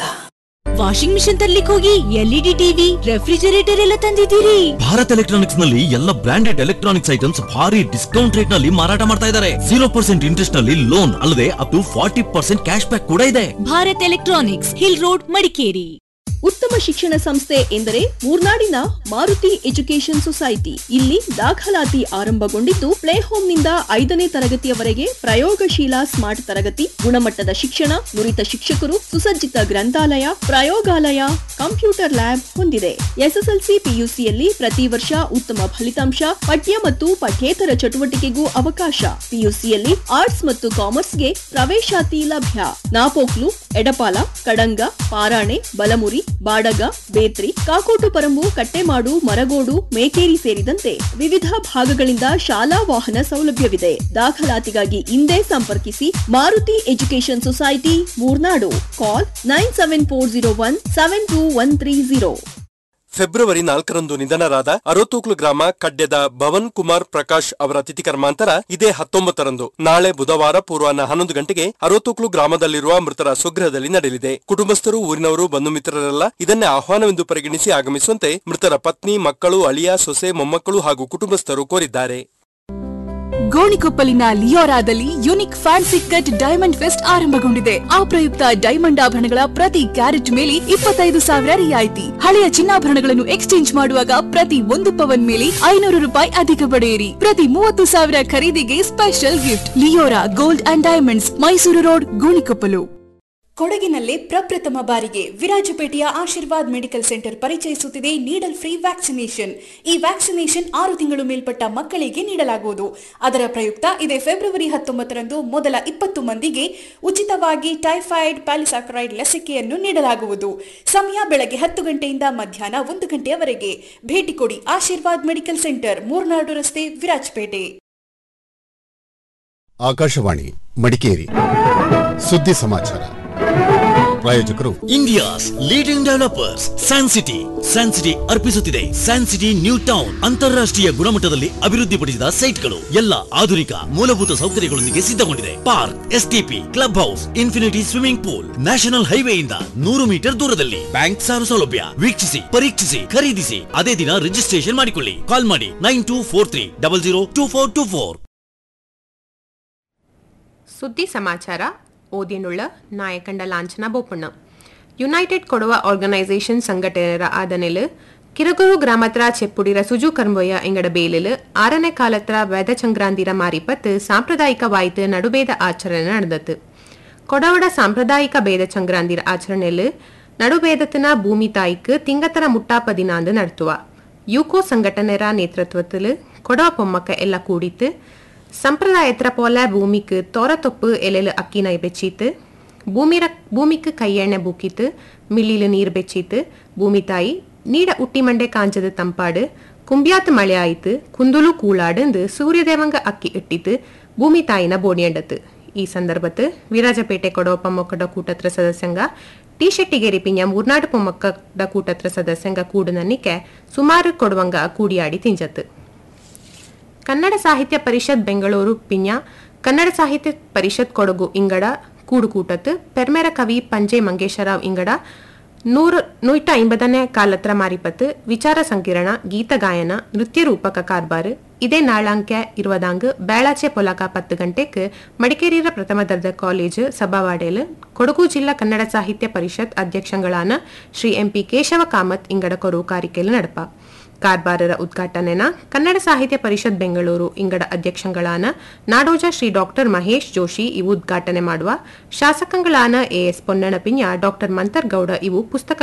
washing machine ತರ್ಲಿಕ್ಕೆ ಹೋಗಿ ಎಲ್ಇಡಿ ಟಿವಿ ರೆಫ್ರಿಜರೇಟರ್ ಎಲ್ಲ ತಂದಿದ್ದೀರಿ ಭಾರತ್ ಎಲೆಕ್ಟ್ರಾನಿಕ್ಸ್ ನಲ್ಲಿ ಎಲ್ಲ ಬ್ರಾಂಡೆಡ್ ಎಲೆಕ್ಟ್ರಾನಿಕ್ಸ್ ಐಟಮ್ಸ್ ಭಾರಿ ಡಿಸ್ಕೌಂಟ್ ರೇಟ್ ನಲ್ಲಿ ಮಾರಾಟ ಮಾಡ್ತಾ ಇದ್ದಾರೆ ಜೀರೋ ಪರ್ಸೆಂಟ್ ಇಂಟ್ರೆಸ್ಟ್ ನಲ್ಲಿ ಲೋನ್ ಅಲ್ಲದೆ up to forty percent cash back ಕೂಡ ಇದೆ Bharat electronics hill road Madikeri ಉತ್ತಮ ಶಿಕ್ಷಣ ಸಂಸ್ಥೆ ಎಂದರೆ ಮೂರ್ನಾಡಿನ ಮಾರುತಿ ಎಜುಕೇಶನ್ ಸೊಸೈಟಿ ಇಲ್ಲಿ ದಾಖಲಾತಿ ಆರಂಭಗೊಂಡಿದ್ದು ಪ್ಲೇ ಹೋಮ್ನಿಂದ ಐದನೇ ತರಗತಿಯವರೆಗೆ ಪ್ರಯೋಗಶೀಲ ಸ್ಮಾರ್ಟ್ ತರಗತಿ ಗುಣಮಟ್ಟದ ಶಿಕ್ಷಣ ನುರಿತ ಶಿಕ್ಷಕರು ಸುಸಜ್ಜಿತ ಗ್ರಂಥಾಲಯ ಪ್ರಯೋಗಾಲಯ ಕಂಪ್ಯೂಟರ್ ಲ್ಯಾಬ್ ಹೊಂದಿದೆ ಎಸ್ಎಸ್ಎಲ್ಸಿ ಪಿಯುಸಿಯಲ್ಲಿ ಪ್ರತಿ ವರ್ಷ ಉತ್ತಮ ಫಲಿತಾಂಶ ಪಠ್ಯ ಮತ್ತು ಪಠ್ಯೇತರ ಚಟುವಟಿಕೆಗೂ ಅವಕಾಶ ಪಿಯುಸಿಯಲ್ಲಿ ಆರ್ಟ್ಸ್ ಮತ್ತು ಕಾಮರ್ಸ್ಗೆ ಪ್ರವೇಶಾತಿ ಲಭ್ಯ ನಾಪೋಕ್ಲು ಎಡಪಾಲ ಕಡಂಗ ಪಾರಾಣೆ ಬಲಮುರಿ ಬಾಡಗ ಬೇತ್ರಿ ಕಾಕೋಟು ಪರಂಬು ಕಟ್ಟೆಮಾಡು ಮರಗೋಡು ಮೇಕೇರಿ ಸೇರಿದಂತೆ ವಿವಿಧ ಭಾಗಗಳಿಂದ ಶಾಲಾ ವಾಹನ ಸೌಲಭ್ಯವಿದೆ ದಾಖಲಾತಿಗಾಗಿ ಇಂದೇ ಸಂಪರ್ಕಿಸಿ Maruti education society Murnad call nine seven four zero one seven two one three zero February ನಾಲ್ಕರಂದು ನಿಧನರಾದ ಅರೋತೂಕ್ಲು ಗ್ರಾಮ ಕಡ್ಯದ ಭವನ್ ಕುಮಾರ್ ಪ್ರಕಾಶ್ ಅವರ ತಿಥಿ ಕರ್ಮಾಂತರ ಇದೇ ಹತ್ತೊಂಬತ್ತರಂದು ನಾಳೆ ಬುಧವಾರ ಪೂರ್ವಾಹ್ನ ಹನ್ನೊಂದು ಗಂಟೆಗೆ ಅರೋತೂಕ್ಲು ಗ್ರಾಮದಲ್ಲಿರುವ ಮೃತರ ಸ್ವಗೃಹದಲ್ಲಿ ನಡೆಯಲಿದೆ ಕುಟುಂಬಸ್ಥರು ಊರಿನವರು ಬಂಧು ಮಿತ್ರರೆಲ್ಲ ಇದನ್ನೇ ಆಹ್ವಾನವೆಂದು ಪರಿಗಣಿಸಿ ಆಗಮಿಸುವಂತೆ ಮೃತರ ಪತ್ನಿ ಮಕ್ಕಳು ಅಳಿಯ ಸೊಸೆ ಮೊಮ್ಮಕ್ಕಳು ಹಾಗೂ ಕುಟುಂಬಸ್ಥರು ಕೋರಿದ್ದಾರೆ ಗೋಣಿಕೊಪ್ಪಲಿನ ಲಿಯೋರಾದಲ್ಲಿ unique fancy cut diamond fest ಆರಂಭಗೊಂಡಿದೆ ಆ ಪ್ರಯುಕ್ತ ಡೈಮಂಡ್ ಆಭರಣಗಳ ಪ್ರತಿ ಕ್ಯಾರೆಟ್ ಮೇಲೆ ಇಪ್ಪತ್ತೈದು ಸಾವಿರ ರಿಯಾಯಿತಿ ಹಳೆಯ ಚಿನ್ನಾಭರಣಗಳನ್ನು ಎಕ್ಸ್ಚೇಂಜ್ ಮಾಡುವಾಗ ಪ್ರತಿ ಒಂದು ಪವನ್ ಮೇಲೆ ಐನೂರು ರೂಪಾಯಿ ಅಧಿಕ ಪಡೆಯಿರಿ ಪ್ರತಿ ಮೂವತ್ತು ಸಾವಿರ ಖರೀದಿಗೆ special gift Leora gold and diamonds Mysuru road Gonikoppal ಕೊಡಗಿನಲ್ಲೇ ಪ್ರಪ್ರಥಮ ಬಾರಿಗೆ ವಿರಾಜಪೇಟೆಯ ಆಶೀರ್ವಾದ್ ಮೆಡಿಕಲ್ ಸೆಂಟರ್ ಪರಿಚಯಿಸುತ್ತಿದೆ ನೀಡಲ್ ಫ್ರೀ ವ್ಯಾಕ್ಸಿನೇಷನ್ ಈ ವ್ಯಾಕ್ಸಿನೇಷನ್ ಆರು ತಿಂಗಳು ಮೇಲ್ಪಟ್ಟ ಮಕ್ಕಳಿಗೆ ನೀಡಲಾಗುವುದು ಅದರ ಪ್ರಯುಕ್ತ ಇದೇ ಫೆಬ್ರವರಿ ಹತ್ತೊಂಬತ್ತರಂದು ಮೊದಲ ಇಪ್ಪತ್ತು ಮಂದಿಗೆ ಉಚಿತವಾಗಿ ಟೈಫಾಯ್ಡ್ ಪ್ಯಾಲಿಸಾಕ್ರೈಡ್ ಲಸಿಕೆಯನ್ನು ನೀಡಲಾಗುವುದು ಸಮಯ ಬೆಳಗ್ಗೆ ಹತ್ತು ಗಂಟೆಯಿಂದ ಮಧ್ಯಾಹ್ನ ಒಂದು ಗಂಟೆಯವರೆಗೆ ಭೇಟಿ ಕೊಡಿ ಆಶೀರ್ವಾದ್ ಮೆಡಿಕಲ್ ಸೆಂಟರ್ ಮೂರ್ನಾಡು ರಸ್ತೆ ವಿರಾಜಪೇಟೆ ಆಕಾಶವಾಣಿ ಮಡಿಕೇರಿ ಸುದ್ದಿ ಸಮಾಚಾರ ಪ್ರಾಯೋಜಕರು India's leading developers San City San City ಅರ್ಪಿಸುತ್ತಿದೆ ಸ್ಯಾನ್ ಸಿಟಿ ನ್ಯೂ ಟೌನ್ ಅಂತಾರಾಷ್ಟ್ರೀಯ ಗುಣಮಟ್ಟದಲ್ಲಿ ಅಭಿವೃದ್ಧಿಪಡಿಸಿದ ಸೈಟ್ಗಳು ಎಲ್ಲ ಆಧುನಿಕ ಮೂಲಭೂತ ಸೌಕರ್ಯಗಳೊಂದಿಗೆ ಸಿದ್ಧಗೊಂಡಿದೆ park STP club house infinity swimming pool national ಹೈವೇಯಿಂದ ನೂರು ಮೀಟರ್ ದೂರದಲ್ಲಿ ಬ್ಯಾಂಕ್ ಸಾಲ ಸೌಲಭ್ಯ ವೀಕ್ಷಿಸಿ ಪರೀಕ್ಷಿಸಿ ಖರೀದಿಸಿ ಅದೇ ದಿನ ರಿಜಿಸ್ಟ್ರೇಷನ್ ಮಾಡಿಕೊಳ್ಳಿ ಕಾಲ್ ಮಾಡಿ nine two four three double zero two four two four ಸುದ್ದಿ ಸಮಾಚಾರ ಓದಿನುಳ್ಳ ನಾಯಕಂಡ ಲಾಂಛನ ಬೋಪಣ್ಣ ಯುನೈಟೆಡ್ ಕೊಡವ ಆರ್ಗನೈಸೇಷನ್ ಸಂಘಟನೆರ ಆದನೆಲು ಕಿರಗೂರು ಗ್ರಾಮತ್ರ ಚೆಪ್ಪುಡಿರ ಸುಜು ಕರ್ಮೊಯ್ಯ ಎಂಗಡ ಬೇಲಿಲು ಆರನೇ ಕಾಲತ್ರ வேத சங்கராந்திர மாறிப்பத்து சாம்பிரதாயிக வாய்த்து நடுபேத ஆச்சரணை நடந்தது கொடவட சாம்பிரದಾಯಿಕ ಬೇದ ಚಂಗ್ರಾಂದಿರ ಆಚರಣೆಲು ನಡುಭೇದತಿನ ಭೂಮಿ ತಾಯಿக்கு ತಿಂಗತರ ಮುಟ್ಟಾ ಪದಿನಾಂದು ನಡೆಸುವ ಯೂಕೋ ಸಂಘಟನೆರ ನೇತೃತ್ವത്തിൽ ಕೊಡವ பொம்மக்க ಎಲ್ಲ ಕೂಡಿத்து ಸಂಪ್ರದಾಯತ್ರ ಪೋಲ ಭೂಮಿக்கு ತೋರ ತೊಪ್ಪು ಎಲೆಲು ಅಕ್ಕಿನ ಬೆಚ್ಚಿತ್ತು ಭೂಮಿರ ಭೂಮಿக்கு கையெண்ணெய் பூக்கித்து மில்லில நீர் பெச்சித்து பூமி தாಯಿ நீட உட்டி மண்டே காஞ்சது தம்பாடு ಕುಂಬ್ಯಾತ್ ಮಳೆ ಆಯಿತು ಕುಂದುಲು ಕೂಳಾಡಂದು ಸೂರ್ಯದೇವಂಗ ಅಕ್ಕಿ ಇಟ್ಟಿತು ಭೂಮಿ ತಾಯಿನ ಬೋಣಿಯಂಡತು ಈ ಸಂದರ್ಭത്ത് ವಿರಾಜಪೇಟೆ ಕೊಡೋ ಪೊಮ್ಮಕ್ಕಡ ಕೂಟತ್ರ ಸದಸ್ಯಂಗ ಟಿ ಶೆಟ್ಟಿಗೇರಿ ಪಿಂಜ ಮೂರ್ನಾಡು ಪೊಮ್ಮಕ್ಕಡ ಕೂಟತ್ರ ಸದಸ್ಯಂಗ ಕೂಡನನ್ನಿಕೆ ಸುಮಾರು ಕೊಡುವಂಗ ಕೂಡಿಯಾಡಿ ತಿಂಜತ್ತು ಕನ್ನಡ ಸಾಹಿತ್ಯ ಪರಿಷತ್ ಬೆಂಗಳೂರು ಪಿಂಜ ಕನ್ನಡ ಸಾಹಿತ್ಯ ಪರಿಷತ್ ಕೊಡಗು ಇಂಗಡ ಕೂಡುಕೂಟತ್ತು ಪೆರ್ಮೆರ ಕವಿ ಪಂಜೆ ಮಂಗೇಶರಾವ್ ಇಂಗಡ ನೂರು ನೂಟ ಐಂಬದನೇ ಕಾಲತ್ರ ಮಾರಿಪತ್ತು ವಿಚಾರ ಸಂಕಿರಣ ಗೀತ ಗಾಯನ ನೃತ್ಯ ರೂಪಕ ಕಾರ್ಬಾರ್ ಇದೇ ನಾಳಾಂಕ್ಯ ಇರುವದಾಂಗ್ ಬೇಳಾಚೆ ಪೊಲಕ ಪತ್ತು ಗಂಟೆಗೆ ಮಡಿಕೇರಿಯ ಪ್ರಥಮ ದರ್ಜೆ ಕಾಲೇಜು ಸಭಾವಾಡೇಲು ಕೊಡಗು ಜಿಲ್ಲಾ ಕನ್ನಡ ಸಾಹಿತ್ಯ ಪರಿಷತ್ ಅಧ್ಯಕ್ಷಗಳಾನ ಶ್ರೀ ಎಂಪಿ ಕೇಶವ ಕಾಮತ್ ಇಂಗಡ ಕೊರು ಕಾರಿಕೆಲು ನಡಪ ಕಾರ್ಬಾರರ ಉದ್ಘಾಟನೆನ ಕನ್ನಡ ಸಾಹಿತ್ಯ ಪರಿಷತ್ ಬೆಂಗಳೂರು ಇಂಗಡ ಅಧ್ಯಕ್ಷಗಳಾನ ನಾಡೋಜ ಶ್ರೀ ಡಾಕ್ಟರ್ ಮಹೇಶ್ ಜೋಶಿ ಇವು ಉದ್ಘಾಟನೆ ಮಾಡುವ ಶಾಸಕಗಳಾನ ಎಎಸ್ ಪೊನ್ನಣ ಪಿಂಜ ಡಾಕ್ಟರ್ ಮಂತರ್ಗೌಡ ಇವು ಪುಸ್ತಕ